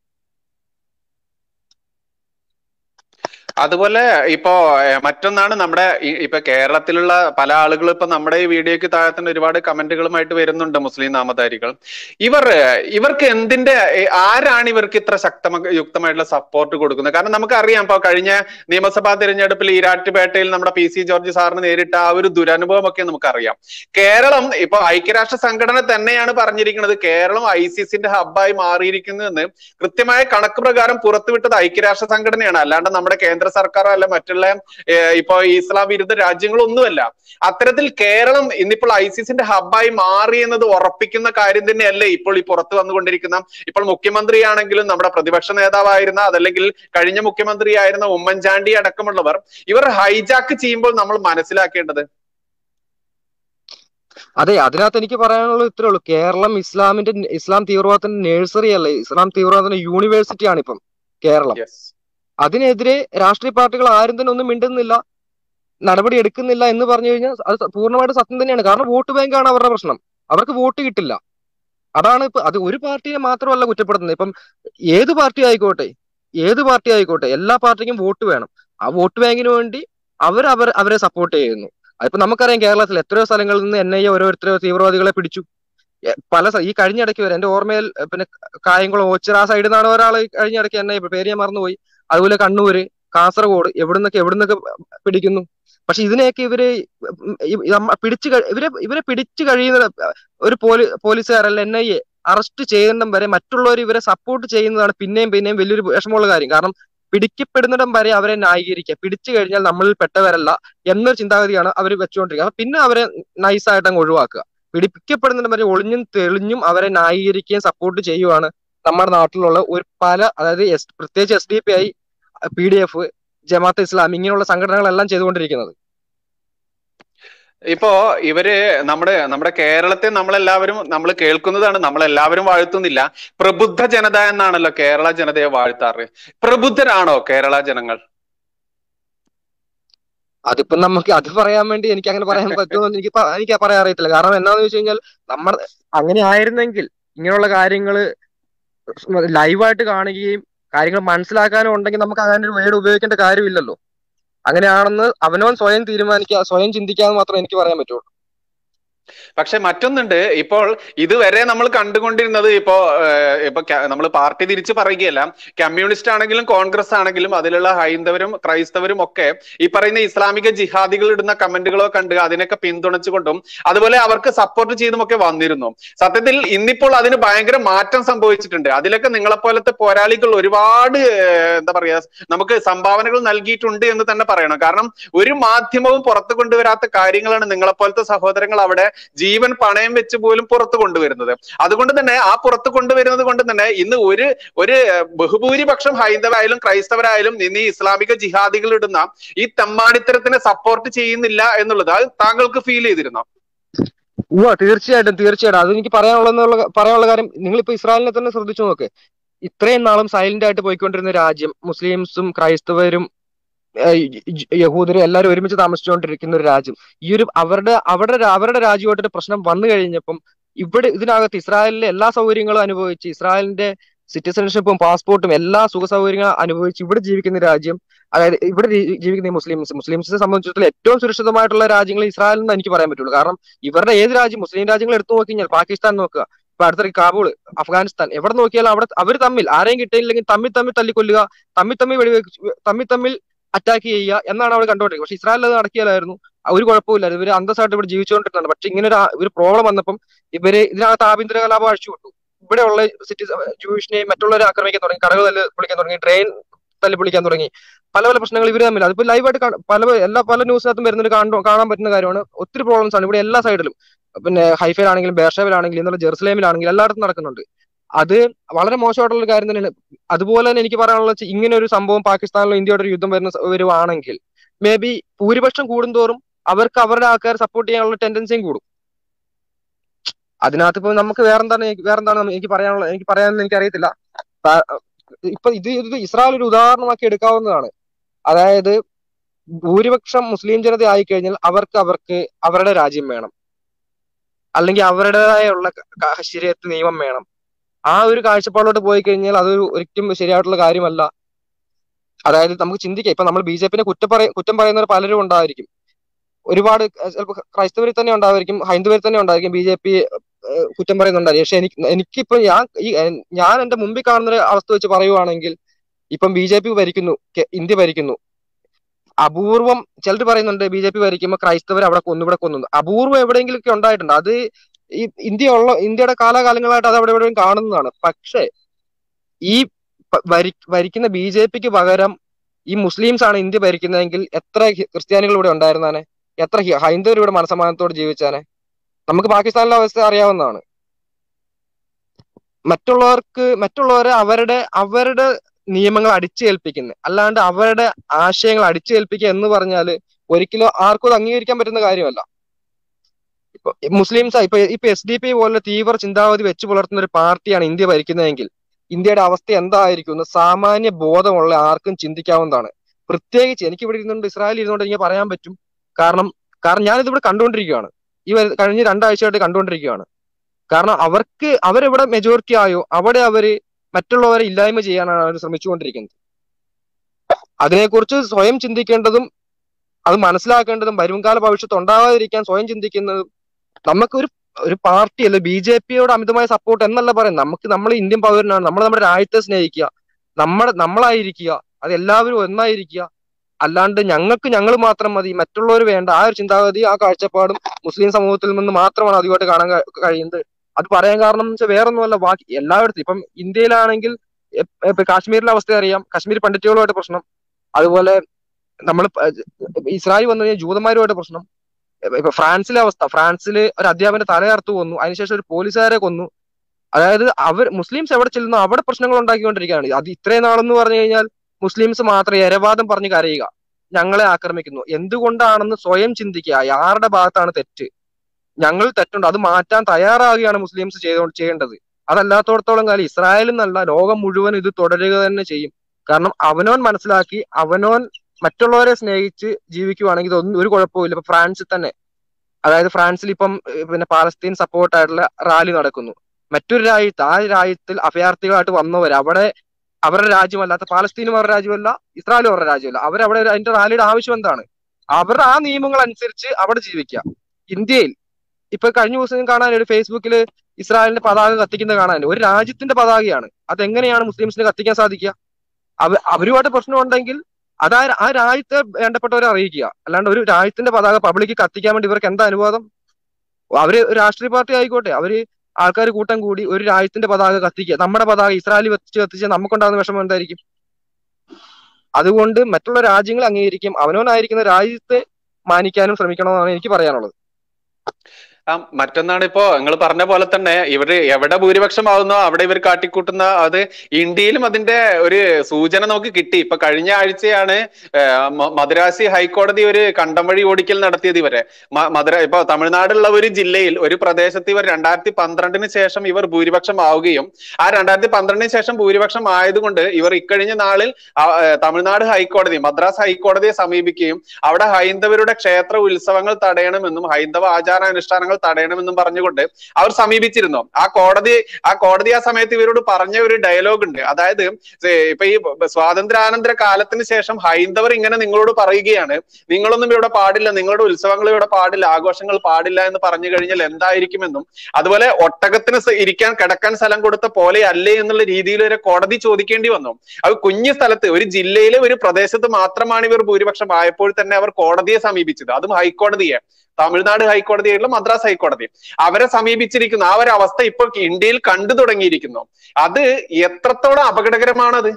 അതുപോലെ ഇപ്പോ ഏഹ്, മറ്റൊന്നാണ് നമ്മുടെ ഈ- ഇപ്പൊ കേരളത്തിലുള്ള പല ആളുകളും ഇപ്പൊ നമ്മുടെ ഈ വീഡിയോക്ക് താഴെ തന്നെ ഒരുപാട് കമന്റുകളുമായിട്ട് വരുന്നുണ്ട് മുസ്ലിം നാമധാരികൾ ഇവർ ഇവർക്ക് എന്തിന്റെ ഏഹ്, ആരാണ് ഇവർക്ക് ഇത്ര ശക്തമ യുക്തമായിട്ടുള്ള സപ്പോർട്ട് കൊടുക്കുന്നത് കാരണം നമുക്കറിയാം ഇപ്പൊ കഴിഞ്ഞ നിയമസഭാ തിരഞ്ഞെടുപ്പിൽ ഈരാറ്റുപേട്ടയിൽ നമ്മുടെ പി സി ജോർജ് സാറിന് നേരിട്ട ആ ഒരു ദുരനുഭവം ഒക്കെ നമുക്കറിയാം കേരളം ഇപ്പൊ ഐക്യരാഷ്ട്ര സംഘടന തന്നെയാണ് പറഞ്ഞിരിക്കുന്നത് കേരളം ഐ സി സിന്റെ ഹബ്ബായി മാറിയിരിക്കുന്നു എന്ന് കൃത്യമായ കണക്ക് പ്രകാരം പുറത്തുവിട്ടത് ഐക്യരാഷ്ട്ര സംഘടനയാണ് അല്ലാണ്ട് നമ്മുടെ കേന്ദ്ര സർക്കാരോ അല്ല മറ്റുള്ള ഏഹ്, ഇപ്പൊ ഇസ്ലാം വിരുദ്ധ രാജ്യങ്ങളൊന്നുമല്ല അത്തരത്തിൽ കേരളം ഇന്നിപ്പോൾ ഐസിസിന്റെ ഹബ്ബായി മാറി എന്നത് ഉറപ്പിക്കുന്ന കാര്യം തന്നെയല്ലേ ഇപ്പോൾ ഈ പുറത്തു വന്നുകൊണ്ടിരിക്കുന്ന ഇപ്പോൾ മുഖ്യമന്ത്രിയാണെങ്കിലും നമ്മുടെ പ്രതിപക്ഷ നേതാവായിരുന്ന അതല്ലെങ്കിൽ കഴിഞ്ഞ മുഖ്യമന്ത്രിയായിരുന്ന ഉമ്മൻചാണ്ടി അടക്കമുള്ളവർ ഇവർ ഹൈജാക്ക് ചെയ്യുമ്പോൾ നമ്മൾ മനസ്സിലാക്കേണ്ടത് അതെ അതിനകത്ത് എനിക്ക് പറയാനുള്ളത് ഇത്രേ ഉള്ളൂ കേരളം ഇസ്ലാമിന്റെ ഇസ്ലാം തീവ്രവാദത്തിന്റെ നഴ്സറി അല്ലേ ഇസ്ലാം തീവ്രവാദത്തിന്റെ യൂണിവേഴ്സിറ്റി ആണ് ഇപ്പം കേരളം യെസ് അതിനെതിരെ രാഷ്ട്രീയ പാർട്ടികൾ ആരും തന്നെ ഒന്നും മിണ്ടുന്നില്ല നടപടി എടുക്കുന്നില്ല എന്ന് പറഞ്ഞു കഴിഞ്ഞാൽ അത് പൂർണ്ണമായിട്ട് സത്യം തന്നെയാണ് കാരണം വോട്ട് ബാങ്കാണ് അവരുടെ പ്രശ്നം അവർക്ക് വോട്ട് കിട്ടില്ല അതാണ് ഇപ്പൊ അത് ഒരു പാർട്ടിയെ മാത്രമല്ല കുറ്റപ്പെടുത്തുന്നത് ഇപ്പം ഏത് പാർട്ടി ആയിക്കോട്ടെ ഏത് പാർട്ടി ആയിക്കോട്ടെ എല്ലാ പാർട്ടിക്കും വോട്ട് വേണം ആ വോട്ട് ബാങ്കിന് വേണ്ടി അവർ അവർ അവരെ സപ്പോർട്ട് ചെയ്യുന്നു അതിപ്പോ നമുക്കറിയാം കേരളത്തിൽ എത്രയോ സ്ഥലങ്ങളിൽ നിന്ന് എൻ ഐ എ ഓരോരുത്തരോ തീവ്രവാദികളെ പിടിച്ചു എ, പല സ്ഥ- ഈ കഴിഞ്ഞ ഇടയ്ക്ക് വരെ എന്റെ ഓർമ്മയിൽ എ, പിന്നെ കായംകുളം ഓച്ചിറ ആ സൈഡിൽ നിന്നാണ് ഒരാൾ കഴിഞ്ഞ ഇടയ്ക്ക് എൻ ഐ പേര് ഞാൻ മറന്നുപോയി അതുപോലെ കണ്ണൂര് കാസർഗോഡ് എവിടുന്നൊക്കെ എവിടുന്നൊക്കെ പിടിക്കുന്നു പക്ഷെ ഇതിനെയൊക്കെ ഇവര് ഈ- ഈ നമ്മ- പിടിച്ചു കഴി- ഇവരെ ഇവരെ പിടിച്ചു കഴിയുന്ന ഒരു പോലീ പോലീസുകാരല്ല എൻ ഐ എ അറസ്റ്റ് ചെയ്യുന്നിടം വരെ മറ്റുള്ളവർ ഇവരെ സപ്പോർട്ട് ചെയ്യുന്നതാണ് പിന്നെയും പിന്നെയും വലിയൊരു വിഷമമുള്ള കാര്യം കാരണം പിടിക്കപ്പെടുന്നിടം വരെ അവരെ ന്യായീകരിക്കുക പിടിച്ചു കഴിഞ്ഞാൽ നമ്മളിൽ പെട്ടവരല്ല എന്നൊരു ചിന്താഗതിയാണ് അവർ വെച്ചുകൊണ്ടിരിക്കുക അപ്പൊ പിന്നെ അവരെ നൈസായിട്ട് അങ്ങ് ഒഴിവാക്കുക പിടിക്കപ്പെടുന്നിടം വരെ ഒളിഞ്ഞും തെളിഞ്ഞും അവരെ ന്യായീകരിക്കുകയും സപ്പോർട്ട് ചെയ്യുവാണ് നമ്മുടെ നാട്ടിലുള്ള ഒരു പല അതായത് എസ് പ്രത്യേകിച്ച് S D P I P D F Jamaat Islam ഇങ്ങനെയുള്ള സംഘടനകളെല്ലാം ചെയ്തുകൊണ്ടിരിക്കുന്നത് ഇപ്പോ ഇവര് നമ്മുടെ നമ്മുടെ കേരളത്തെ നമ്മളെല്ലാവരും നമ്മൾ കേൾക്കുന്നതാണ് നമ്മളെല്ലാവരും വാഴ്ത്തുന്നില്ല പ്രബുദ്ധ ജനത എന്നാണല്ലോ കേരള ജനതയെ വാഴ്ത്താറ് പ്രബുദ്ധരാണോ കേരള ജനങ്ങൾ അതിപ്പോ നമുക്ക് അത് പറയാൻ വേണ്ടി എനിക്ക് അങ്ങനെ പറയാൻ പറ്റുമെന്ന് എനിക്ക് പ- എനിക്ക് പറയാൻ അറിയത്തില്ല കാരണം എന്താന്ന് വെച്ച് കഴിഞ്ഞാൽ നമ്മൾ അങ്ങനെ ആയിരുന്നെങ്കിൽ ഇങ്ങനെയുള്ള കാര്യങ്ങള് ലൈവായിട്ട് കാണുകയും കാര്യങ്ങൾ മനസ്സിലാക്കാനും ഉണ്ടെങ്കിൽ നമുക്ക് അങ്ങനെ ഒരു വേർഡ് ഉപയോഗിക്കേണ്ട കാര്യമില്ലല്ലോ അങ്ങനെയാണെന്ന് അവനവൻ സ്വയം തീരുമാനിക്കുക സ്വയം ചിന്തിക്കാന്ന് മാത്രമേ എനിക്ക് പറയാൻ പറ്റുള്ളൂ പക്ഷെ മറ്റൊന്നുണ്ട് ഇപ്പോൾ ഇതുവരെ നമ്മൾ കണ്ടുകൊണ്ടിരുന്നത് ഇപ്പോ ഏഹ്, ഇപ്പൊ നമ്മൾ പാർട്ടി തിരിച്ചു പറയുകയല്ല കമ്മ്യൂണിസ്റ്റ് ആണെങ്കിലും കോൺഗ്രസ് ആണെങ്കിലും അതിലുള്ള ഹൈന്ദവരും ക്രൈസ്തവരും ഒക്കെ ഈ പറയുന്ന ഇസ്ലാമിക ജിഹാദികൾ ഇടുന്ന കമന്റുകളോ കണ്ട് അതിനൊക്കെ പിന്തുണച്ചുകൊണ്ടും അതുപോലെ അവർക്ക് സപ്പോർട്ട് ചെയ്തുമൊക്കെ വന്നിരുന്നു സത്യത്തിൽ ഇന്നിപ്പോൾ അതിന് ഭയങ്കര മാറ്റം സംഭവിച്ചിട്ടുണ്ട് അതിലൊക്കെ നിങ്ങളെപ്പോലത്തെ പോരാളികൾ ഒരുപാട് ഏഹ്, എന്താ പറയാ നമുക്ക് സംഭാവനകൾ നൽകിയിട്ടുണ്ട് എന്ന് തന്നെ പറയണം കാരണം ഒരു മാധ്യമവും പുറത്തു കൊണ്ടുവരാത്ത കാര്യങ്ങളാണ് നിങ്ങളെപ്പോലത്തെ സഹോദരങ്ങൾ അവിടെ ജീവൻ പണയം വെച്ച് പോലും പുറത്തു കൊണ്ടുവരുന്നത് അതുകൊണ്ട് തന്നെ ആ പുറത്തു കൊണ്ടുവരുന്നത് കൊണ്ട് തന്നെ ഇന്ന് ഒരു ഒരു ബഹുഭൂരിപക്ഷം ഹൈന്ദവരായാലും ക്രൈസ്തവരായാലും ഇന്ന് ഈ ഇസ്ലാമിക ജിഹാദികൾ ഇടുന്ന ഈ തെമ്മാടിത്തരത്തിനെ സപ്പോർട്ട് ചെയ്യുന്നില്ല എന്നുള്ളത് അത് താങ്കൾക്ക് ഫീൽ ചെയ്തിരുന്നോ ഉവ്വ തീർച്ചയായിട്ടും തീർച്ചയായിട്ടും അത് എനിക്ക് പറയാനുള്ള പറയാനുള്ള കാര്യം നിങ്ങളിപ്പോ ഇസ്രായേലിനെ തന്നെ ശ്രദ്ധിച്ചു നോക്ക് ഇത്രയും നാളും സൈലന്റ് ആയിട്ട് പോയിക്കൊണ്ടിരുന്ന രാജ്യം മുസ്ലിംസും ക്രൈസ്തവരും ഏഹ് യ- യഹൂദരും എല്ലാവരും ഒരുമിച്ച് താമസിച്ചുകൊണ്ടിരിക്കുന്ന ഒരു രാജ്യം ഈ ഒരു അവരുടെ അവരുടെ രാ- അവരുടെ രാജ്യമായിട്ടൊരു പ്രശ്നം വന്നു കഴിഞ്ഞപ്പം ഇവിടെ ഇതിനകത്ത് ഇസ്രായേലിലെ എല്ലാ സൗകര്യങ്ങളും അനുഭവിച്ച് ഇസ്രായേലിന്റെ സിറ്റിസൺഷിപ്പും പാസ്പോർട്ടും എല്ലാ സുഖ സൗകര്യങ്ങളും അനുഭവിച്ച് ഇവിടെ ജീവിക്കുന്ന രാജ്യം അതായത് ഇവിടെ ജീ- ജീവിക്കുന്ന ഈ മുസ്ലിംസ് മുസ്ലിംസിനെ സംബന്ധിച്ചിടത്തോളം ഏറ്റവും സുരക്ഷിതമായിട്ടുള്ള രാജ്യങ്ങൾ ഇസ്രായേൽ എന്ന് എനിക്ക് പറയാൻ പറ്റുള്ളൂ കാരണം ഇവരുടെ ഏത് രാജ്യം മുസ്ലിം രാജ്യങ്ങൾ എടുത്തു നോക്കി കഴിഞ്ഞാൽ പാകിസ്ഥാൻ നോക്കുക ഇപ്പൊ അടുത്ത കാബൂൾ അഫ്ഗാനിസ്ഥാൻ എവിടെ നോക്കിയാലും അവിടെ അവർ തമ്മിൽ ആരെയും കിട്ടിയില്ലെങ്കിൽ തമ്മിൽ തമ്മിൽ തല്ലിക്കൊല്ലുക തമ്മിൽ തമ്മിൽ വെടിവെച്ച് തമ്മിൽ തമ്മിൽ അറ്റാക്ക് ചെയ്യുക എന്നാണ് അവിടെ കണ്ടുകൊണ്ടിരിക്കുന്നത് പക്ഷെ ഇസ്രായേൽ അത് നടക്കിയാലായിരുന്നു ഒരു കുഴപ്പമില്ലായിരുന്നു ഇവര് അന്തസ്സായിട്ട് ഇവിടെ ജീവിച്ചുകൊണ്ടിരുന്നതാണ് പക്ഷെ ഇങ്ങനെ ഒരു ആ- ഒരു പ്രോബ്ലം വന്നപ്പം ഇവര് ഇതിനകത്ത് ആഭ്യന്തര കലാപം അഴിച്ചുവിട്ടു ഇവിടെയുള്ള സിറ്റിസ് ജൂയിഷിനെയും മറ്റുള്ളവരെ ആക്രമിക്കാൻ തുടങ്ങി കടകൾ തല്ലി പൊളിക്കാൻ തുടങ്ങി ട്രെയിൻ തല്ലി പൊളിക്കാൻ തുടങ്ങി പല പല പ്രശ്നങ്ങൾ ഇവര് തമ്മിൽ അതിപ്പോ ലൈവായിട്ട് പല എല്ലാ പല ന്യൂസിനകത്തും വരുന്നൊരു കാണും കാണാൻ പറ്റുന്ന കാര്യമാണ് ഒത്തിരി പ്രോബ്ലംസ് ആണ് ഇവിടെ എല്ലാ സൈഡിലും പിന്നെ ഹൈഫയിലാണെങ്കിലും ബേർഷേവിലാണെങ്കിലും എന്നുള്ള ജെറുസലേമിലാണെങ്കിലും എല്ലായിടത്തും നടക്കുന്നുണ്ട് അത് വളരെ മോശമായിട്ടുള്ള ഒരു കാര്യം തന്നെയാണ് അതുപോലെ തന്നെ എനിക്ക് പറയാനുള്ള വെച്ചാൽ ഇങ്ങനെ ഒരു സംഭവം പാകിസ്ഥാനിലോ ഇന്ത്യയുടെ ഒരു യുദ്ധം വരുന്ന സ- വരുവാണെങ്കിൽ മേ ബി ഭൂരിപക്ഷം കൂടുന്തോറും അവർക്ക് അവരുടെ ആൾക്കാർ സപ്പോർട്ട് ചെയ്യാനുള്ള ടെൻഡൻസിയും കൂടും അതിനകത്ത് ഇപ്പൊ നമുക്ക് വേറെന്താണ് എനിക്ക് വേറെന്താണ് നമ്മ- എനിക്ക് പറയാനുള്ള എനിക്ക് പറയാനൊന്നും എനിക്ക് അറിയത്തില്ല ഇപ്പൊ ഇത് ഇത് ഇസ്രായേൽ ഒരു ഉദാഹരണമാക്കി എടുക്കാവുന്നതാണ് അതായത് ഭൂരിപക്ഷം മുസ്ലിം ജനത ആയിക്കഴിഞ്ഞാൽ അവർക്ക് അവർക്ക് അവരുടെ രാജ്യം വേണം അല്ലെങ്കിൽ അവരുടേതായുള്ള ശരിയത്ത് നിയമം വേണം ആ ഒരു കാഴ്ചപ്പാടിലോട്ട് പോയി കഴിഞ്ഞാൽ അതൊരു ഒരിക്കലും ശരിയായിട്ടുള്ള കാര്യമല്ല അതായത് നമുക്ക് ചിന്തിക്കാം ഇപ്പൊ നമ്മൾ ബി ജെ പിന്നെ കുറ്റം പറയ കുറ്റം പറയുന്നവർ പലരും ഉണ്ടായിരിക്കും ഒരുപാട് ചിലപ്പോൾ ക്രൈസ്തവരിൽ തന്നെ ഉണ്ടായിരിക്കും ഹൈന്ദവരിൽ തന്നെ ഉണ്ടായിരിക്കും ബി ജെ പി കുറ്റം പറയുന്നുണ്ടായിരിക്കും പക്ഷെ എനിക്ക് എനിക്കിപ്പോ ഞാൻ ഈ എൻ- ഞാൻ എന്റെ മുമ്പിൽ കാണുന്ന ഒരു അവസ്ഥ വെച്ച് പറയുവാണെങ്കിൽ ഇപ്പം ബി ജെ പി ഭരിക്കുന്നു കെ- ഇന്ത്യ ഭരിക്കുന്നു അപൂർവം ചിലർ പറയുന്നുണ്ട് ബി ജെ പി ഭരിക്കുമ്പോൾ ക്രൈസ്തവർ അവിടെ കൊന്നു ഇവിടെ കൊന്നു അപൂർവം എവിടെയെങ്കിലും ഒക്കെ ഉണ്ടായിട്ടുണ്ട് അത് ഈ ഇന്ത്യ ഉള്ള ഇന്ത്യയുടെ കാലാകാലങ്ങളായിട്ട് അത് അവിടെ എവിടെയും കാണുന്നതാണ് പക്ഷേ ഈ പ- ഭരി ഭരിക്കുന്ന ബി ജെ പിക്ക് പകരം ഈ മുസ്ലിംസ് ആണ് ഇന്ത്യ ഭരിക്കുന്നതെങ്കിൽ എത്ര ഹി- ക്രിസ്ത്യാനികൾ ഇവിടെ ഉണ്ടായിരുന്നാനെ എത്ര ഹി- ഹൈന്ദവർ ഇവിടെ മനസമാനത്തോടെ ജീവിച്ചാനെ നമുക്ക് പാകിസ്ഥാനിലെ അവസ്ഥ അറിയാവുന്നതാണ് മറ്റുള്ളവർക്ക് മറ്റുള്ളവരെ അവരുടെ അവരുടെ നിയമങ്ങൾ അടിച്ചേൽപ്പിക്കുന്നത് അല്ലാണ്ട് അവരുടെ ആശയങ്ങൾ അടിച്ചേൽപ്പിക്കുക എന്ന് പറഞ്ഞാൽ ഒരിക്കലും ആർക്കും അത് അംഗീകരിക്കാൻ പറ്റുന്ന കാര്യമല്ല ഇപ്പൊ മുസ്ലിംസ് ഇപ്പൊ ഇപ്പൊ എസ് ഡി പി പോലെ തീവ്ര ചിന്താഗതി വെച്ച് പുലർത്തുന്ന ഒരു പാർട്ടിയാണ് ഇന്ത്യ ഭരിക്കുന്നതെങ്കിൽ ഇന്ത്യയുടെ അവസ്ഥ എന്തായിരിക്കും എന്ന് സാമാന്യ ബോധമുള്ള ആർക്കും ചിന്തിക്കാവുന്നതാണ് പ്രത്യേകിച്ച് എനിക്ക് ഇവിടെ ഇരുന്നുകൊണ്ട് ഇസ്രായേൽ ഇരുന്നുകൊണ്ട് എനിക്ക് പറയാൻ പറ്റും കാരണം കാരണം ഞാനിത് ഇവിടെ കണ്ടുകൊണ്ടിരിക്കുകയാണ് ഈ വരു- കഴിഞ്ഞ രണ്ടാഴ്ചയായിട്ട് കണ്ടുകൊണ്ടിരിക്കുകയാണ് കാരണം അവർക്ക് അവരെവിടെ മെജോറിറ്റി ആയോ അവിടെ അവര് മറ്റുള്ളവരെ ഇല്ലായ്മ ചെയ്യാനാണ് അവർ ശ്രമിച്ചുകൊണ്ടിരിക്കുന്നത് അതിനെക്കുറിച്ച് സ്വയം ചിന്തിക്കേണ്ടതും അത് മനസ്സിലാക്കേണ്ടതും വരുംകാല ഭവിഷ്യത്ത് ഉണ്ടാവാതിരിക്കാൻ സ്വയം ചിന്തിക്കുന്നതും നമുക്കൊരു ഒരു പാർട്ടി അല്ലെ ബി ജെ പിയോട് അമിതമായ സപ്പോർട്ട് എന്നല്ല പറയുന്നത് നമുക്ക് നമ്മൾ ഇന്ത്യൻ പൗരനാണ് നമ്മൾ നമ്മുടെ രാജ്യത്തെ സ്നേഹിക്കുക നമ്മുടെ നമ്മളായിരിക്കുക അത് എല്ലാവരും ഒന്നായിരിക്കുക അല്ലാണ്ട് ഞങ്ങൾക്ക് ഞങ്ങൾ മാത്രം മതി മറ്റുള്ളവർ വേണ്ട ആ ഒരു ചിന്താഗതി ആ കാഴ്ചപ്പാടും മുസ്ലിം സമൂഹത്തിൽ നിന്ന് മാത്രമാണ് അധികമായിട്ട് കാണാൻ കഴി- കഴിയുന്നത് അത് പറയാൻ കാരണം എന്ന് വെച്ചാൽ വേറൊന്നുമല്ല ബാക്കി എല്ലായിടത്തും ഇപ്പം ഇന്ത്യയിലാണെങ്കിൽ എ- ഇപ്പൊ കാശ്മീരിലെ അവസ്ഥ അറിയാം കാശ്മീർ പണ്ഡിറ്റുകളുമായിട്ട് പ്രശ്നം അതുപോലെ നമ്മൾ ഇസ്രായേൽ വന്നു കഴിഞ്ഞാൽ ജൂതന്മാരുമായിട്ട് പ്രശ്നം ഇപ്പൊ ഫ്രാൻസിലെ അവസ്ഥ ഫ്രാൻസിൽ ഒരു അധ്യാപന്റെ തലയർത്ത് കൊന്നു അതിനുശേഷം ഒരു പോലീസുകാരെ കൊന്നു അതായത് അവർ മുസ്ലിംസ് എവിടെ ചെല്ലുന്നു അവിടെ പ്രശ്നങ്ങൾ ഉണ്ടാക്കിക്കൊണ്ടിരിക്കുകയാണ് അത് ഇത്രയും നാളെന്ന് പറഞ്ഞു കഴിഞ്ഞാൽ മുസ്ലിംസ് മാത്രം എരവാദം പറഞ്ഞ് കരയുക ഞങ്ങളെ ആക്രമിക്കുന്നു എന്തുകൊണ്ടാണെന്ന് സ്വയം ചിന്തിക്കുക ആരുടെ ഭാഗത്താണ് തെറ്റ് ഞങ്ങൾ തെറ്റുണ്ട് അത് മാറ്റാൻ തയ്യാറാകുകയാണ് മുസ്ലിംസ് ചെയ്തോ ചെയ്യേണ്ടത് അതല്ലാത്തോടത്തോളം കാലം ഇസ്രായേൽ എന്നല്ല ലോകം മുഴുവൻ ഇത് തുടരുക തന്നെ ചെയ്യും കാരണം അവനോൻ മനസ്സിലാക്കി അവനോൻ മറ്റുള്ളവരെ സ്നേഹിച്ച് ജീവിക്കുവാണെങ്കിൽ ഇതൊന്നും ഒരു കുഴപ്പമില്ല ഇപ്പൊ ഫ്രാൻസിൽ തന്നെ അതായത് ഫ്രാൻസിൽ ഇപ്പം ഏഹ്, പിന്നെ പാലസ്തീൻ സപ്പോർട്ട് ആയിട്ടുള്ള റാലി നടക്കുന്നു മറ്റൊരു രാജ്യത്ത് ആ രാജ്യത്തിൽ അഭയാർത്ഥികളായിട്ട് വന്നവർ അവിടെ അവരുടെ രാജ്യമല്ലാത്ത പാലസ്തീനും അവരുടെ രാജ്യമല്ല ഇസ്രായേലും അവരുടെ രാജ്യമല്ല അവരവിടെ ഒരു- അതിന്റെ റാലിയുടെ ആവശ്യം എന്താണ് അവരുടെ ആ നിയമങ്ങൾ അനുസരിച്ച് അവിടെ ജീവിക്കുക ഇന്ത്യയിൽ ഇപ്പൊ കഴിഞ്ഞ ദിവസം കാണാൻ ഒരു ഫേസ്ബുക്കിൽ ഇസ്രായേലിന്റെ പതാക കത്തിക്കുന്നത് കാണാൻ ഒരു രാജ്യത്തിന്റെ പതാകയാണ് അതെങ്ങനെയാണ് മുസ്ലിംസിന് കത്തിക്കാൻ സാധിക്കുക അവ അവരുമായിട്ട് പ്രശ്നമുണ്ടെങ്കിൽ അത് ആ ആ രാജ്യത്തെ വേണ്ടപ്പെട്ടവരെ അറിയിക്കുക അല്ലാണ്ട് ഒരു രാജ്യത്തിന്റെ പതാക പബ്ലിക്ക് കത്തിക്കാൻ വേണ്ടി ഇവർക്ക് എന്താ അനുവാദം അവര് ഒരു രാഷ്ട്രീയ പാർട്ടി ആയിക്കോട്ടെ അവര് ആൾക്കാർ കൂട്ടം കൂടി ഒരു രാജ്യത്തിന്റെ പതാക കത്തിക്കുക നമ്മുടെ പതാക ഇസ്രായേലിൽ വെച്ച് കത്തിച്ചാൽ നമുക്കുണ്ടാകുന്ന വിഷമം എന്തായിരിക്കും അതുകൊണ്ട് മറ്റുള്ള രാജ്യങ്ങൾ അംഗീകരിക്കും അവനവനായിരിക്കുന്ന രാജ്യത്തെ മാനിക്കാനും ശ്രമിക്കണമെന്നാണ് എനിക്ക് പറയാനുള്ളത് ആ മറ്റൊന്നാണ് ഇപ്പോ നിങ്ങൾ പറഞ്ഞ പോലെ തന്നെ ഇവര് എവിടെ ഭൂരിപക്ഷമാവുന്നോ അവിടെ ഇവർ കാട്ടിക്കൂട്ടുന്ന അത് ഇന്ത്യയിലും അതിന്റെ ഒരു സൂചന നമുക്ക് കിട്ടി ഇപ്പൊ കഴിഞ്ഞ ആഴ്ചയാണ് ഏഹ്, മ- മദ്രാസി ഹൈക്കോടതി ഒരു കണ്ടം വഴി ഓടിക്കൽ നടത്തിയത് ഇവരെ മ- മദ്ര ഇപ്പൊ തമിഴ്നാടുള്ള ഒരു ജില്ലയിൽ ഒരു പ്രദേശത്ത് ഇവർ രണ്ടായിരത്തി പന്ത്രണ്ടിന് ശേഷം ഇവർ ഭൂരിപക്ഷം ആവുകയും ആ രണ്ടായിരത്തി പന്ത്രണ്ടിന് ശേഷം ഭൂരിപക്ഷം ആയതുകൊണ്ട് ഇവർ ഇക്കഴിഞ്ഞ നാളിൽ ആ, ഏഹ്, തമിഴ്നാട് ഹൈക്കോടതി മദ്രാസ് ഹൈക്കോടതിയെ സമീപിക്കുകയും അവിടെ ഹൈന്ദവരുടെ ക്ഷേത്ര ഉത്സവങ്ങൾ തടയണമെന്നും ഹൈന്ദവ ആചാരാനുഷ്ഠാനങ്ങൾ തടയണമെന്നും പറഞ്ഞുകൊണ്ട് അവർ സമീപിച്ചിരുന്നു ആ കോടതി ആ കോടതി ആ സമയത്ത് ഇവരോട് പറഞ്ഞ ഒരു ഡയലോഗ് ഉണ്ട് അതായത് ഏ, ഇപ്പൊ ഈ സ്വാതന്ത്ര്യാനന്തര കാലത്തിന് ശേഷം ഹൈന്ദവർ ഇങ്ങനെ നിങ്ങളോട് പറയുകയാണ് നിങ്ങളൊന്നും ഇവിടെ പാടില്ല നിങ്ങളുടെ ഉത്സവങ്ങൾ ഇവിടെ പാടില്ല ആഘോഷങ്ങൾ പാടില്ല എന്ന് പറഞ്ഞു കഴിഞ്ഞാൽ എന്തായിരിക്കുമെന്നും അതുപോലെ ഒട്ടകത്തിന് സ- ഇരിക്കാൻ കിടക്കാൻ സ്ഥലം കൊടുത്ത പോലെ അല്ലേ എന്നുള്ള രീതിയിൽ ഒരു കോടതി ചോദിക്കേണ്ടി വന്നു അത് കുഞ്ഞു സ്ഥലത്ത് ഒരു ജില്ലയിലെ ഒരു പ്രദേശത്ത് മാത്രമാണ് ഇവർ ഭൂരിപക്ഷം ആയപ്പോൾ തന്നെ അവർ കോടതിയെ സമീപിച്ചത് അതും ഹൈക്കോടതിയെ തമിഴ്നാട് ഹൈക്കോടതിയായിട്ടുള്ള മദ്രാസ് ഹൈക്കോടതി അവരെ സമീപിച്ചിരിക്കുന്നു ആ ഒരു അവസ്ഥ ഇപ്പോൾ ഇന്ത്യയിൽ കണ്ടു തുടങ്ങിയിരിക്കുന്നു അത് എത്രത്തോളം അപകടകരമാണത്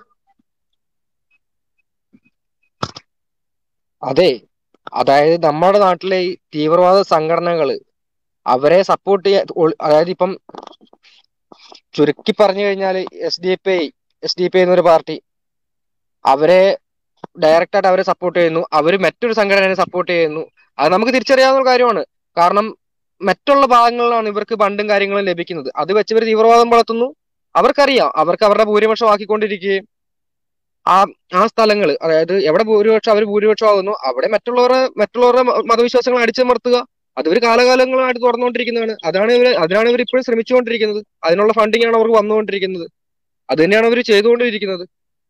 അതെ അതായത് നമ്മുടെ നാട്ടിലെ ഈ തീവ്രവാദ സംഘടനകള് അവരെ സപ്പോർട്ട് ചെയ്യാൻ ഒ- അതായത് ഇപ്പം ചുരുക്കി പറഞ്ഞു കഴിഞ്ഞാൽ S D P I S D P I എന്നൊരു പാർട്ടി അവരെ ഡയറക്റ്റ് ആയിട്ട് അവരെ സപ്പോർട്ട് ചെയ്യുന്നു അവർ മറ്റൊരു സംഘടനയെ സപ്പോർട്ട് ചെയ്യുന്നു അത് നമുക്ക് തിരിച്ചറിയാവുന്ന ഒരു കാര്യമാണ് കാരണം മറ്റുള്ള ഭാഗങ്ങളിലാണ് ഇവർക്ക് ഫണ്ടും കാര്യങ്ങളും ലഭിക്കുന്നത് അത് വെച്ച് ഇവർ തീവ്രവാദം വളർത്തുന്നു അവർക്കറിയാം അവർക്ക് അവരുടെ ഭൂരിപക്ഷം ആക്കിക്കൊണ്ടിരിക്കുകയും ആ ആ സ്ഥലങ്ങൾ അതായത് എവിടെ ഭൂരിപക്ഷം അവർ ഭൂരിപക്ഷമാകുന്നു അവിടെ മറ്റുള്ളവരുടെ മറ്റുള്ളവരുടെ മ- മതവിശ്വാസങ്ങൾ അടിച്ചമർത്തുക അത് ഇവർ കാലകാലങ്ങളായിട്ട് തുറന്നുകൊണ്ടിരിക്കുന്നതാണ് അതാണ് ഇവർ അതിനാണ് ഇവർ ഇപ്പോഴും ശ്രമിച്ചുകൊണ്ടിരിക്കുന്നത് അതിനുള്ള ഫണ്ടിങ് ആണ് അവർക്ക് വന്നുകൊണ്ടിരിക്കുന്നത് അത് തന്നെയാണ് അവർ ചെയ്തുകൊണ്ടിരിക്കുന്നത്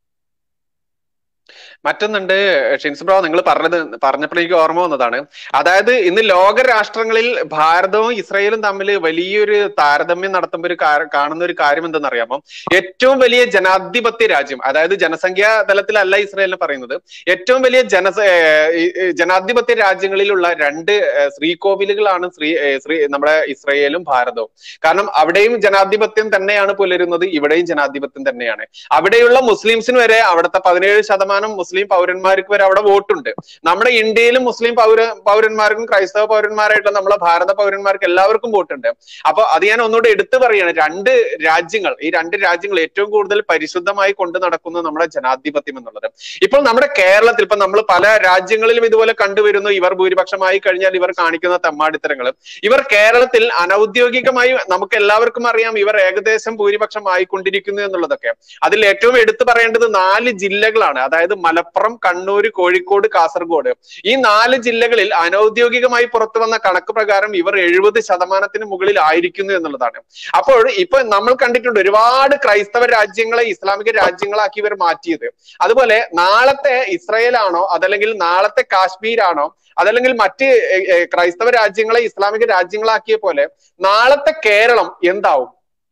മറ്റൊന്നുണ്ട് ഷിൻസ് ബ്രോ നിങ്ങൾ പറഞ്ഞത് പറഞ്ഞപ്പോൾ എനിക്ക് ഓർമ്മ വന്നതാണ് അതായത് ഇന്ന് ലോക രാഷ്ട്രങ്ങളിൽ ഭാരതവും ഇസ്രയേലും തമ്മിൽ വലിയൊരു താരതമ്യം നടത്തുമ്പോൾ ഒരു കാ- കാണുന്ന ഒരു കാര്യം എന്തെന്നറിയാമോ ഏറ്റവും വലിയ ജനാധിപത്യ രാജ്യം അതായത് ജനസംഖ്യാ തലത്തിലല്ല ഇസ്രയേലിനെ പറയുന്നത് ഏറ്റവും വലിയ ജന ജനാധിപത്യ രാജ്യങ്ങളിലുള്ള രണ്ട് ഏർ, ശ്രീകോവിലുകളാണ് ശ്രീ ഏർ, ശ്രീ നമ്മുടെ ഇസ്രയേലും ഭാരതവും കാരണം അവിടെയും ജനാധിപത്യം തന്നെയാണ് പുലരുന്നത് ഇവിടെയും ജനാധിപത്യം തന്നെയാണ് അവിടെയുള്ള മുസ്ലിംസിന് വരെ അവിടുത്തെ പതിനേഴ് ശതമാനം മുസ്ലിം പൗരന്മാർക്ക് വരെ അവിടെ വോട്ടുണ്ട് നമ്മുടെ ഇന്ത്യയിലും മുസ്ലിം പൗര പൗരന്മാർക്കും ക്രൈസ്തവ പൗരന്മാരായിട്ടുള്ള നമ്മളെ ഭാരത പൗരന്മാർക്ക് എല്ലാവർക്കും വോട്ടുണ്ട് അപ്പൊ അത് ഞാൻ ഒന്നുകൂടെ എടുത്തു പറയാണ് രണ്ട് രാജ്യങ്ങൾ ഈ രണ്ട് രാജ്യങ്ങൾ ഏറ്റവും കൂടുതൽ പരിശുദ്ധമായി കൊണ്ടു നടക്കുന്നത് നമ്മുടെ ജനാധിപത്യം എന്നുള്ളത് ഇപ്പോൾ നമ്മുടെ കേരളത്തിൽ ഇപ്പൊ നമ്മൾ പല രാജ്യങ്ങളിലും ഇതുപോലെ കണ്ടുവരുന്നു ഇവർ ഭൂരിപക്ഷമായി കഴിഞ്ഞാൽ ഇവർ കാണിക്കുന്ന തെമ്മാടിത്തരങ്ങൾ ഇവർ കേരളത്തിൽ അനൗദ്യോഗികമായി നമുക്ക് എല്ലാവർക്കും അറിയാം ഇവർ ഏകദേശം ഭൂരിപക്ഷം ആയിക്കൊണ്ടിരിക്കുന്നു എന്നുള്ളതൊക്കെ അതിൽ ഏറ്റവും എടുത്തു പറയേണ്ടത് നാല് ജില്ലകളാണ് അതായത് മലപ്പുറം കണ്ണൂർ കോഴിക്കോട് കാസർഗോഡ് ഈ നാല് ജില്ലകളിൽ അനൗദ്യോഗികമായി പുറത്തു വന്ന കണക്ക് പ്രകാരം ഇവർ എഴുപത് ശതമാനത്തിന് മുകളിൽ ആയിരിക്കുന്നു എന്നുള്ളതാണ് അപ്പോൾ ഇപ്പൊ നമ്മൾ കണ്ടിട്ടുണ്ട് ഒരുപാട് ക്രൈസ്തവ രാജ്യങ്ങളെ ഇസ്ലാമിക രാജ്യങ്ങളാക്കി ഇവർ മാറ്റിയത് അതുപോലെ നാളത്തെ ഇസ്രയേലാണോ അതല്ലെങ്കിൽ നാളത്തെ കാശ്മീരാണോ അതല്ലെങ്കിൽ മറ്റ് ഏർ, ഏർ, ക്രൈസ്തവ രാജ്യങ്ങളെ ഇസ്ലാമിക രാജ്യങ്ങളാക്കിയ പോലെ നാളത്തെ കേരളം എന്താവും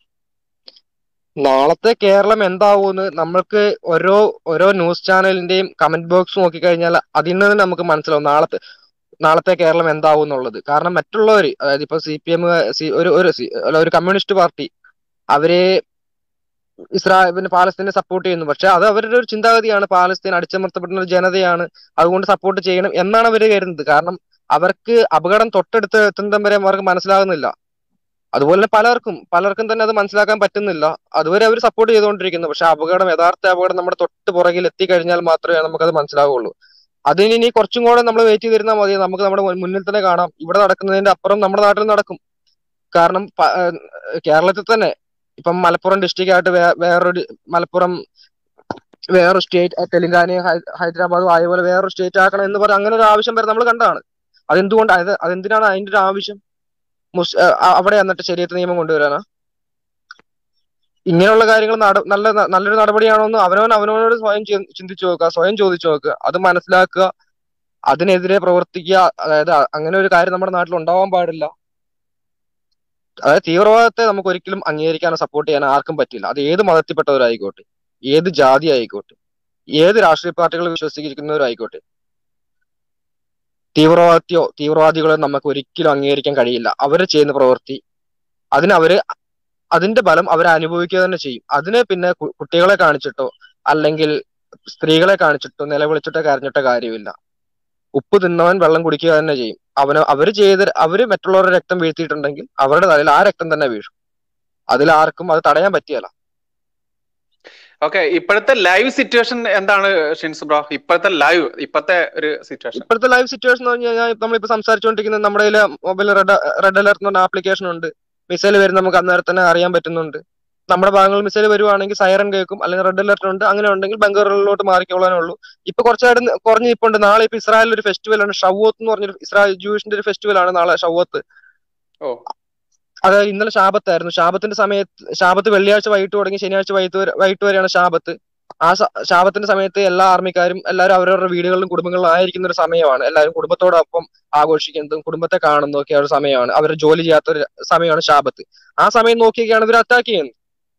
നാളത്തെ കേരളം എന്താവുമെന്ന് നമ്മൾക്ക് ഓരോ ഓരോ ന്യൂസ് ചാനലിന്റെയും കമന്റ് ബോക്സ് നോക്കിക്കഴിഞ്ഞാൽ അതിൽ നിന്ന് നമുക്ക് മനസ്സിലാവും നാളത്തെ നാളത്തെ കേരളം എന്താവും എന്നുള്ളത് കാരണം മറ്റുള്ളവര് അതായത് ഇപ്പൊ സി പി എം ഒരു ഒരു സി- അല്ല, ഒരു കമ്മ്യൂണിസ്റ്റ് പാർട്ടി അവരെ ഇസ്രായേൽ പിന്നെ പാലസ്തീനെ സപ്പോർട്ട് ചെയ്യുന്നു പക്ഷെ അത് അവരുടെ ഒരു ചിന്താഗതിയാണ് പാലസ്തീൻ അടിച്ചമർത്തപ്പെടുന്ന ഒരു ജനതയാണ് അതുകൊണ്ട് സപ്പോർട്ട് ചെയ്യണം എന്നാണ് അവർ കരുതുന്നത് കാരണം അവർക്ക് അപകടം തൊട്ടടുത്ത് എത്തുന്നതും വരെ അവർക്ക് മനസ്സിലാകുന്നില്ല അതുപോലെ തന്നെ പലർക്കും പലർക്കും തന്നെ അത് മനസ്സിലാക്കാൻ പറ്റുന്നില്ല അതുവരെ അവർ സപ്പോർട്ട് ചെയ്തുകൊണ്ടിരിക്കുന്നു പക്ഷെ അപകടം യഥാർത്ഥ അപകടം നമ്മുടെ തൊട്ട് പുറകിൽ എത്തിക്കഴിഞ്ഞാൽ മാത്രമേ നമുക്കത് മനസ്സിലാവുള്ളൂ അതിന് ഇനി കുറച്ചും കൂടെ നമ്മൾ വെയിറ്റ് ചെയ്തിരുന്നാൽ മതി നമുക്ക് നമ്മുടെ മുൻ- മുന്നിൽ തന്നെ കാണാം ഇവിടെ നടക്കുന്നതിന്റെ അപ്പുറം നമ്മുടെ നാട്ടിൽ നടക്കും കാരണം പ- ഏഹ് കേരളത്തിൽ തന്നെ ഇപ്പം മലപ്പുറം ഡിസ്ട്രിക്റ്റ് ആയിട്ട് വേ- വേറൊരു മലപ്പുറം വേറൊരു സ്റ്റേറ്റ് തെലങ്കാനയും ഹൈ- ഹൈദരാബാദും ആയപോലെ വേറൊരു സ്റ്റേറ്റ് ആക്കണം എന്ന് പറഞ്ഞ അങ്ങനെ ഒരു ആവശ്യം വരെ നമ്മൾ കണ്ടതാണ് അതെന്തുകൊണ്ട് അത് അതെന്തിനാണ് അതിന്റെ ഒരു ആവശ്യം മുസ് ഏഹ് അ- അവിടെ എന്നിട്ട് ശരിയത്ത് നിയമം കൊണ്ടുവരാനാ ഇങ്ങനെയുള്ള കാര്യങ്ങൾ നട നല്ല നല്ലൊരു നടപടിയാണോ എന്ന് അവനവൻ അവനവനോട് സ്വയം ചി- ചിന്തിച്ചു നോക്കുക സ്വയം ചോദിച്ചു നോക്കുക അത് മനസ്സിലാക്കുക അതിനെതിരെ പ്രവർത്തിക്കുക അതായത് അ- അങ്ങനെ ഒരു കാര്യം നമ്മുടെ നാട്ടിൽ ഉണ്ടാവാൻ പാടില്ല അതായത് തീവ്രവാദത്തെ നമുക്ക് ഒരിക്കലും അംഗീകരിക്കാനോ സപ്പോർട്ട് ചെയ്യാനോ ആർക്കും പറ്റില്ല അത് ഏത് മതത്തിൽപ്പെട്ടവരായിക്കോട്ടെ ഏത് ജാതി ആയിക്കോട്ടെ ഏത് രാഷ്ട്രീയ പാർട്ടികൾ വിശ്വസിക്കുന്നവരായിക്കോട്ടെ തീവ്രവാദിയോ തീവ്രവാദികളോ നമുക്ക് ഒരിക്കലും അംഗീകരിക്കാൻ കഴിയില്ല അവർ ചെയ്യുന്ന പ്രവൃത്തി അതിന് അവര് അതിന്റെ ഫലം അവർ അനുഭവിക്കുക തന്നെ ചെയ്യും അതിന് പിന്നെ കു- കുട്ടികളെ കാണിച്ചിട്ടോ അല്ലെങ്കിൽ സ്ത്രീകളെ കാണിച്ചിട്ടോ നിലവിളിച്ചിട്ടോ കരഞ്ഞിട്ടോ കാര്യമില്ല ഉപ്പ് തിന്നവൻ വെള്ളം കുടിക്കുക തന്നെ ചെയ്യും അവന് അവര് ചെയ്ത് അവര് മറ്റുള്ളവരുടെ രക്തം വീഴ്ത്തിയിട്ടുണ്ടെങ്കിൽ അവരുടെ തലയിൽ ആ രക്തം തന്നെ വീഴും അതിൽ ആർക്കും അത് തടയാൻ പറ്റിയല്ല ഓക്കെ ഇപ്പോഴത്തെ ലൈവ് സിറ്റുവേഷൻ എന്താണ് ഷിൻസ് ബ്രോ ഇപ്പോഴത്തെ ലൈവ് ഇപ്പോഴത്തെ ഒരു സിറ്റുവേഷൻ ഇപ്പോഴത്തെ ലൈവ് സിറ്റുവേഷൻ എന്ന് പറഞ്ഞു കഴിഞ്ഞാൽ നമ്മളിപ്പോ സംസാരിച്ചുകൊണ്ടിരിക്കുന്നത് നമ്മുടെ കയ്യിൽ മൊബൈൽ റെഡ് റെഡ് അലർട്ട് എന്ന് പറഞ്ഞ ആപ്ലിക്കേഷൻ ഉണ്ട് മിസൈൽ വരുന്ന നമുക്ക് അന്നേരം തന്നെ അറിയാൻ പറ്റുന്നുണ്ട് നമ്മുടെ ഭാഗങ്ങളിൽ മിസൈൽ വരുവാണെങ്കിൽ സൈറൻ കേൾക്കും അല്ലെങ്കിൽ റെഡ് അലർട്ട് ഉണ്ട് അങ്ങനെ ഉണ്ടെങ്കിൽ ബംഗാറുകളിലോട്ട് മാറിക്കോളാനേ ഉള്ളൂ ഇപ്പൊ കുറച്ചായിട്ട് കുറഞ്ഞ് ഇപ്പൊ ഉണ്ട് നാളെ ഇപ്പൊ ഇസ്രായേലിൽ ഒരു ഫെസ്റ്റിവൽ ആണ് ഷവോത്ത് എന്ന് പറഞ്ഞൊരു ഇസ്രായേൽ ജൂഷിന്റെ ഒരു ഫെസ്റ്റിവൽ ആണ് നാളെ ഷവോത്ത് ഓ അതായത് ഇന്നലെ ശാപത്തായിരുന്നു ശാപത്തിന്റെ സമയത്ത് ശാപത്ത് വെള്ളിയാഴ്ച വൈകിട്ട് തുടങ്ങി ശനിയാഴ്ച വൈകിട്ട് വരെ വൈകിട്ട് വരെയാണ് ശാപത്ത് ആ സ- ശാപത്തിന്റെ സമയത്ത് എല്ലാ ആർമിക്കാരും എല്ലാവരും അവരവരുടെ വീടുകളിലും കുടുംബങ്ങളിലും ആയിരിക്കുന്ന ഒരു സമയമാണ് എല്ലാവരും കുടുംബത്തോടൊപ്പം ആഘോഷിക്കുന്നതും കുടുംബത്തെ കാണുന്നതും ഒക്കെ ഒരു സമയമാണ് അവർ ജോലി ചെയ്യാത്ത ഒരു സമയമാണ് ശാപത്ത് ആ സമയം നോക്കിയൊക്കെയാണ് ഇവർ അറ്റാക്ക് ചെയ്യുന്നത്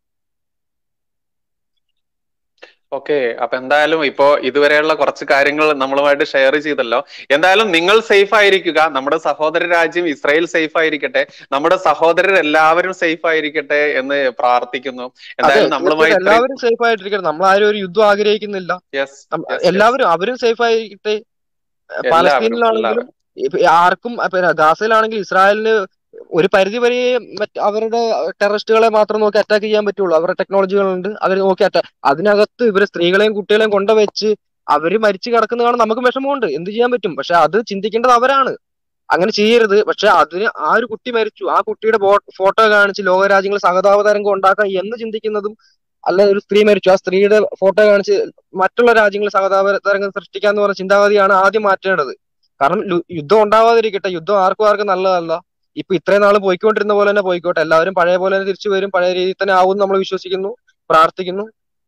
ഓക്കെ അപ്പൊ എന്തായാലും ഇപ്പോ ഇതുവരെയുള്ള കുറച്ച് കാര്യങ്ങൾ നമ്മളുമായിട്ട് ഷെയർ ചെയ്തല്ലോ എന്തായാലും നിങ്ങൾ സേഫ് ആയിരിക്കുക നമ്മുടെ സഹോദര രാജ്യം ഇസ്രായേൽ സേഫ് ആയിരിക്കട്ടെ നമ്മുടെ സഹോദരർ എല്ലാവരും സേഫ് ആയിരിക്കട്ടെ എന്ന് പ്രാർത്ഥിക്കുന്നു അതെ എന്തായാലും നമ്മളുമായി തീർച്ചയായിട്ടും എല്ലാവരും സേഫ് ആയിട്ടിരിക്കണം നമ്മൾ ആരും ഒരു യുദ്ധം ആഗ്രഹിക്കുന്നില്ല യെസ് നം- യെസ് യെസ് എല്ലാവരും അവരും സേഫ് ആയിരിക്കട്ടെ എല്ലാവരും പാലസ്തീനിലാണെങ്കിലും എല്ലാവരും ഇപ്പൊ ആർക്കും ഇപ്പൊ ഗാസയിലാണെങ്കിൽ ഇസ്രായേലിന് ഒരു പരിധി വരെ മറ്റ് അവരുടെ ടെററിസ്റ്റുകളെ മാത്രം നോക്കി അറ്റാക്ക് ചെയ്യാൻ പറ്റുള്ളൂ അവരുടെ ടെക്നോളജികളുണ്ട് അവർ നോക്കി അറ്റാക്ക് അതിനകത്ത് ഇവര് സ്ത്രീകളെയും കുട്ടികളെയും കൊണ്ടുവച്ച് അവര് മരിച്ചു കിടക്കുന്ന കാണാൻ നമുക്ക് വിഷമമുണ്ട് എന്ത് ചെയ്യാൻ പറ്റും പക്ഷെ അത് ചിന്തിക്കേണ്ടത് അവരാണ് അങ്ങനെ ചെയ്യരുത് പക്ഷെ അതിന് ആ ഒരു കുട്ടി മരിച്ചു ആ കുട്ടിയുടെ ഫോട്ടോ കാണിച്ച് ലോകരാജ്യങ്ങൾ സഹതാപ തരംഗം ഉണ്ടാക്കാം എന്ന് ചിന്തിക്കുന്നതും അല്ല ഒരു സ്ത്രീ മരിച്ചു ആ സ്ത്രീയുടെ ഫോട്ടോ കാണിച്ച് മറ്റുള്ള രാജ്യങ്ങൾ സഹതാപ തരംഗം സൃഷ്ടിക്കാന്ന് പറഞ്ഞ ചിന്താഗതിയാണ് ആദ്യം മാറ്റേണ്ടത് കാരണം ലു- യുദ്ധം ഉണ്ടാവാതിരിക്കട്ടെ യുദ്ധം ആർക്കും ആർക്കും നല്ലതല്ല ഇപ്പൊ ഇത്രയും നാൾ പോയിക്കൊണ്ടിരുന്ന പോലെ തന്നെ പോയിക്കോട്ടെ എല്ലാവരും പഴയ പോലെ തന്നെ തിരിച്ചു വരും പഴയ രീതിയിൽ തന്നെ ആവും നമ്മൾ വിശ്വസിക്കുന്നു പ്രാർത്ഥിക്കുന്നു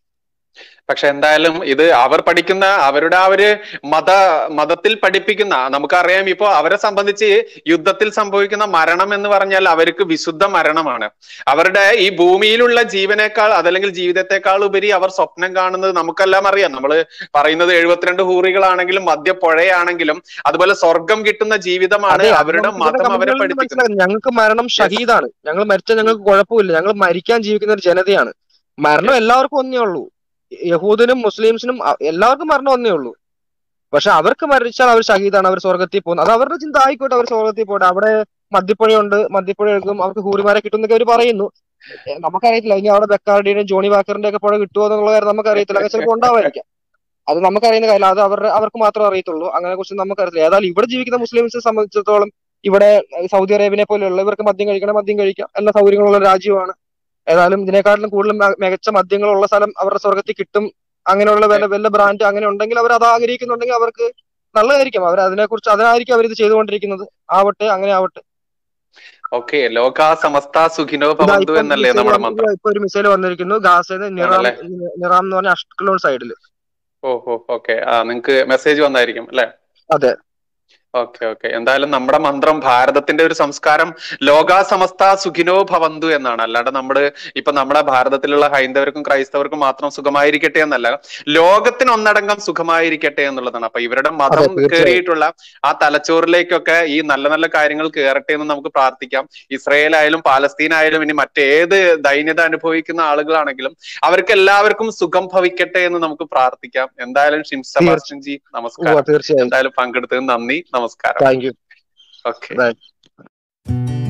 പക്ഷെ എന്തായാലും ഇത് അവർ പഠിക്കുന്ന അവരുടെ ആ ഒരു മത മതത്തിൽ പഠിപ്പിക്കുന്ന നമുക്കറിയാം ഇപ്പോ അവരെ സംബന്ധിച്ച് യുദ്ധത്തിൽ സംഭവിക്കുന്ന മരണം എന്ന് പറഞ്ഞാൽ അവർക്ക് വിശുദ്ധ മരണമാണ് അവരുടെ ഈ ഭൂമിയിലുള്ള ജീവനേക്കാൾ അതല്ലെങ്കിൽ ജീവിതത്തെക്കാൾ ഉപരി അവർ സ്വപ്നം കാണുന്നത് നമുക്കെല്ലാം അറിയാം നമ്മൾ പറയുന്നത് എഴുപത്തിരണ്ട് ഹൂറികളാണെങ്കിലും മധ്യപ്പുഴയാണെങ്കിലും അതുപോലെ സ്വർഗം കിട്ടുന്ന ജീവിതമാണ് അതെ അത് അവരുടെ നമുക്ക് ഇവരുടെ മതം അവരെ കമന്റുകളിൽ നിന്ന് പഠിപ്പിക്കുന്നത് മനസ്സിലാകും ഞങ്ങൾക്ക് മരണം യെസ് ഷഹീദാണ് ഞങ്ങൾ മരിച്ചാൽ ഞങ്ങൾക്ക് കുഴപ്പമില്ല ഞങ്ങൾ മരിക്കാൻ ജീവിക്കുന്ന ഒരു ജനതയാണ് മരണം യെസ് എല്ലാവർക്കും ഒന്നേ ഉള്ളൂ യഹൂദനും മുസ്ലിംസിനും അ- എല്ലാവർക്കും മരണം ഒന്നേ ഉള്ളൂ പക്ഷെ അവർക്ക് മരിച്ചാൽ അവർ ഷഹീദാണ് അവർ സ്വർഗത്തിൽ പോകുന്നത് അത് അവരുടെ ചിന്ത ആയിക്കോട്ടെ അവർ സ്വർഗത്തിൽ പോട്ടെ അവിടെ മദ്യപ്പുഴയുണ്ട് മദ്യപ്പുഴ എടുക്കും അവർക്ക് ഹൂറിമാരെ കിട്ടുന്നൊക്കെ അവർ പറയുന്നു എ, നമുക്കറിയത്തില്ല ഇനി അവിടെ ബെക്കാർഡിയുടെയും ജോണി വാക്കറിന്റെ ഒക്കെ പുഴ കിട്ടുമോ എന്നുള്ള കാര്യം നമുക്കറിയത്തില്ല അങ്ങനെ ചിലപ്പോൾ ഉണ്ടാവായിരിക്കാം അത് നമുക്കറിയുന്ന കാര്യം അത് അവരുടെ അവർക്ക് മാത്രമേ അറിയത്തുള്ളൂ അങ്ങനെ കുറിച്ച് നമുക്കറിയില്ല ഏതായാലും ഇവിടെ ജീവിക്കുന്ന മുസ്ലിംസിനെ സംബന്ധിച്ചിടത്തോളം ഇവിടെ ഏഹ്, സൗദി അറേബ്യനെ പോലെയുള്ള ഇവർക്ക് മദ്യം കഴിക്കണം മദ്യം കഴിക്കാം എല്ലാ സൗകര്യങ്ങളുള്ള രാജ്യമാണ് ഏതായാലും ഇതിനെക്കാട്ടിലും കൂടുതൽ മെ- മികച്ച മദ്യങ്ങളുള്ള സ്ഥലം അവരുടെ സ്വർഗത്തിൽ കിട്ടും അങ്ങനെയുള്ള വല്ല വല്ല ബ്രാൻഡ് അങ്ങനെ ഉണ്ടെങ്കിൽ അവർ അത് ആഗ്രഹിക്കുന്നുണ്ടെങ്കിൽ അവർക്ക് നല്ലതായിരിക്കും അവർ അതിനെക്കുറിച്ച് അതിനായിരിക്കും അവർ ഇത് ചെയ്തുകൊണ്ടിരിക്കുന്നത് ആവട്ടെ അങ്ങനെ ആവട്ടെ ഓക്കെ ലോക സമസ്ത സുഖിനോ ഇതാ ഭവന്തു ഇപ്പം എന്നല്ലേ മിസൈൽ നമ്മുടെ വന്ന് മന്ത്രം ഇപ്പൊ ഒരു മിസൈൽ വന്നിരിക്കുന്നു ഗാസയിൽ നിറാം ആണല്ലേ നിറാം എന്ന് പറഞ്ഞ അഷ്കലോൺ സൈഡിൽ ഓ ഓ ഓക്കെ ആ നിങ്ങക്ക് മെസ്സേജ് വന്നായിരിക്കും അല്ലെ അതെ ഓക്കെ ഓക്കെ എന്തായാലും നമ്മുടെ മന്ത്രം ഭാരതത്തിന്റെ ഒരു സംസ്കാരം ലോകാ സമസ്ത സുഖിനോ ഭവന്തു എന്നാണ് അല്ലാണ്ട് നമ്മുടെ ഇപ്പൊ നമ്മുടെ ഭാരതത്തിലുള്ള ഹൈന്ദവർക്കും ക്രൈസ്തവർക്കും മാത്രം സുഖമായിരിക്കട്ടെ എന്നല്ല ലോകത്തിന് ഒന്നടങ്കം സുഖമായിരിക്കട്ടെ എന്നുള്ളതാണ് അപ്പൊ ഇവരുടെ അതെ മതം തീർച്ചയായും കയറിയിട്ടുള്ള ആ തലച്ചോറിലേക്കൊക്കെ ഈ നല്ല നല്ല കാര്യങ്ങൾ കയറട്ടെ എന്ന് നമുക്ക് പ്രാർത്ഥിക്കാം ഇസ്രയേൽ ആയാലും പാലസ്തീൻ ആയാലും ഇനി മറ്റേത് ദൈന്യത അനുഭവിക്കുന്ന ആളുകളാണെങ്കിലും അവർക്ക് എല്ലാവർക്കും സുഖം ഭവിക്കട്ടെ എന്ന് നമുക്ക് പ്രാർത്ഥിക്കാം എന്തായാലും ഷിം തീർച്ച സെബാസ്റ്റ്യൻ ജി ഉവ്വ, നമസ്കാരം തീർച്ചയായും എന്തായാലും പങ്കെടുത്തതിന് നന്ദി നമസ്കാരം താങ്ക് യു ഓക്കെ ബൈ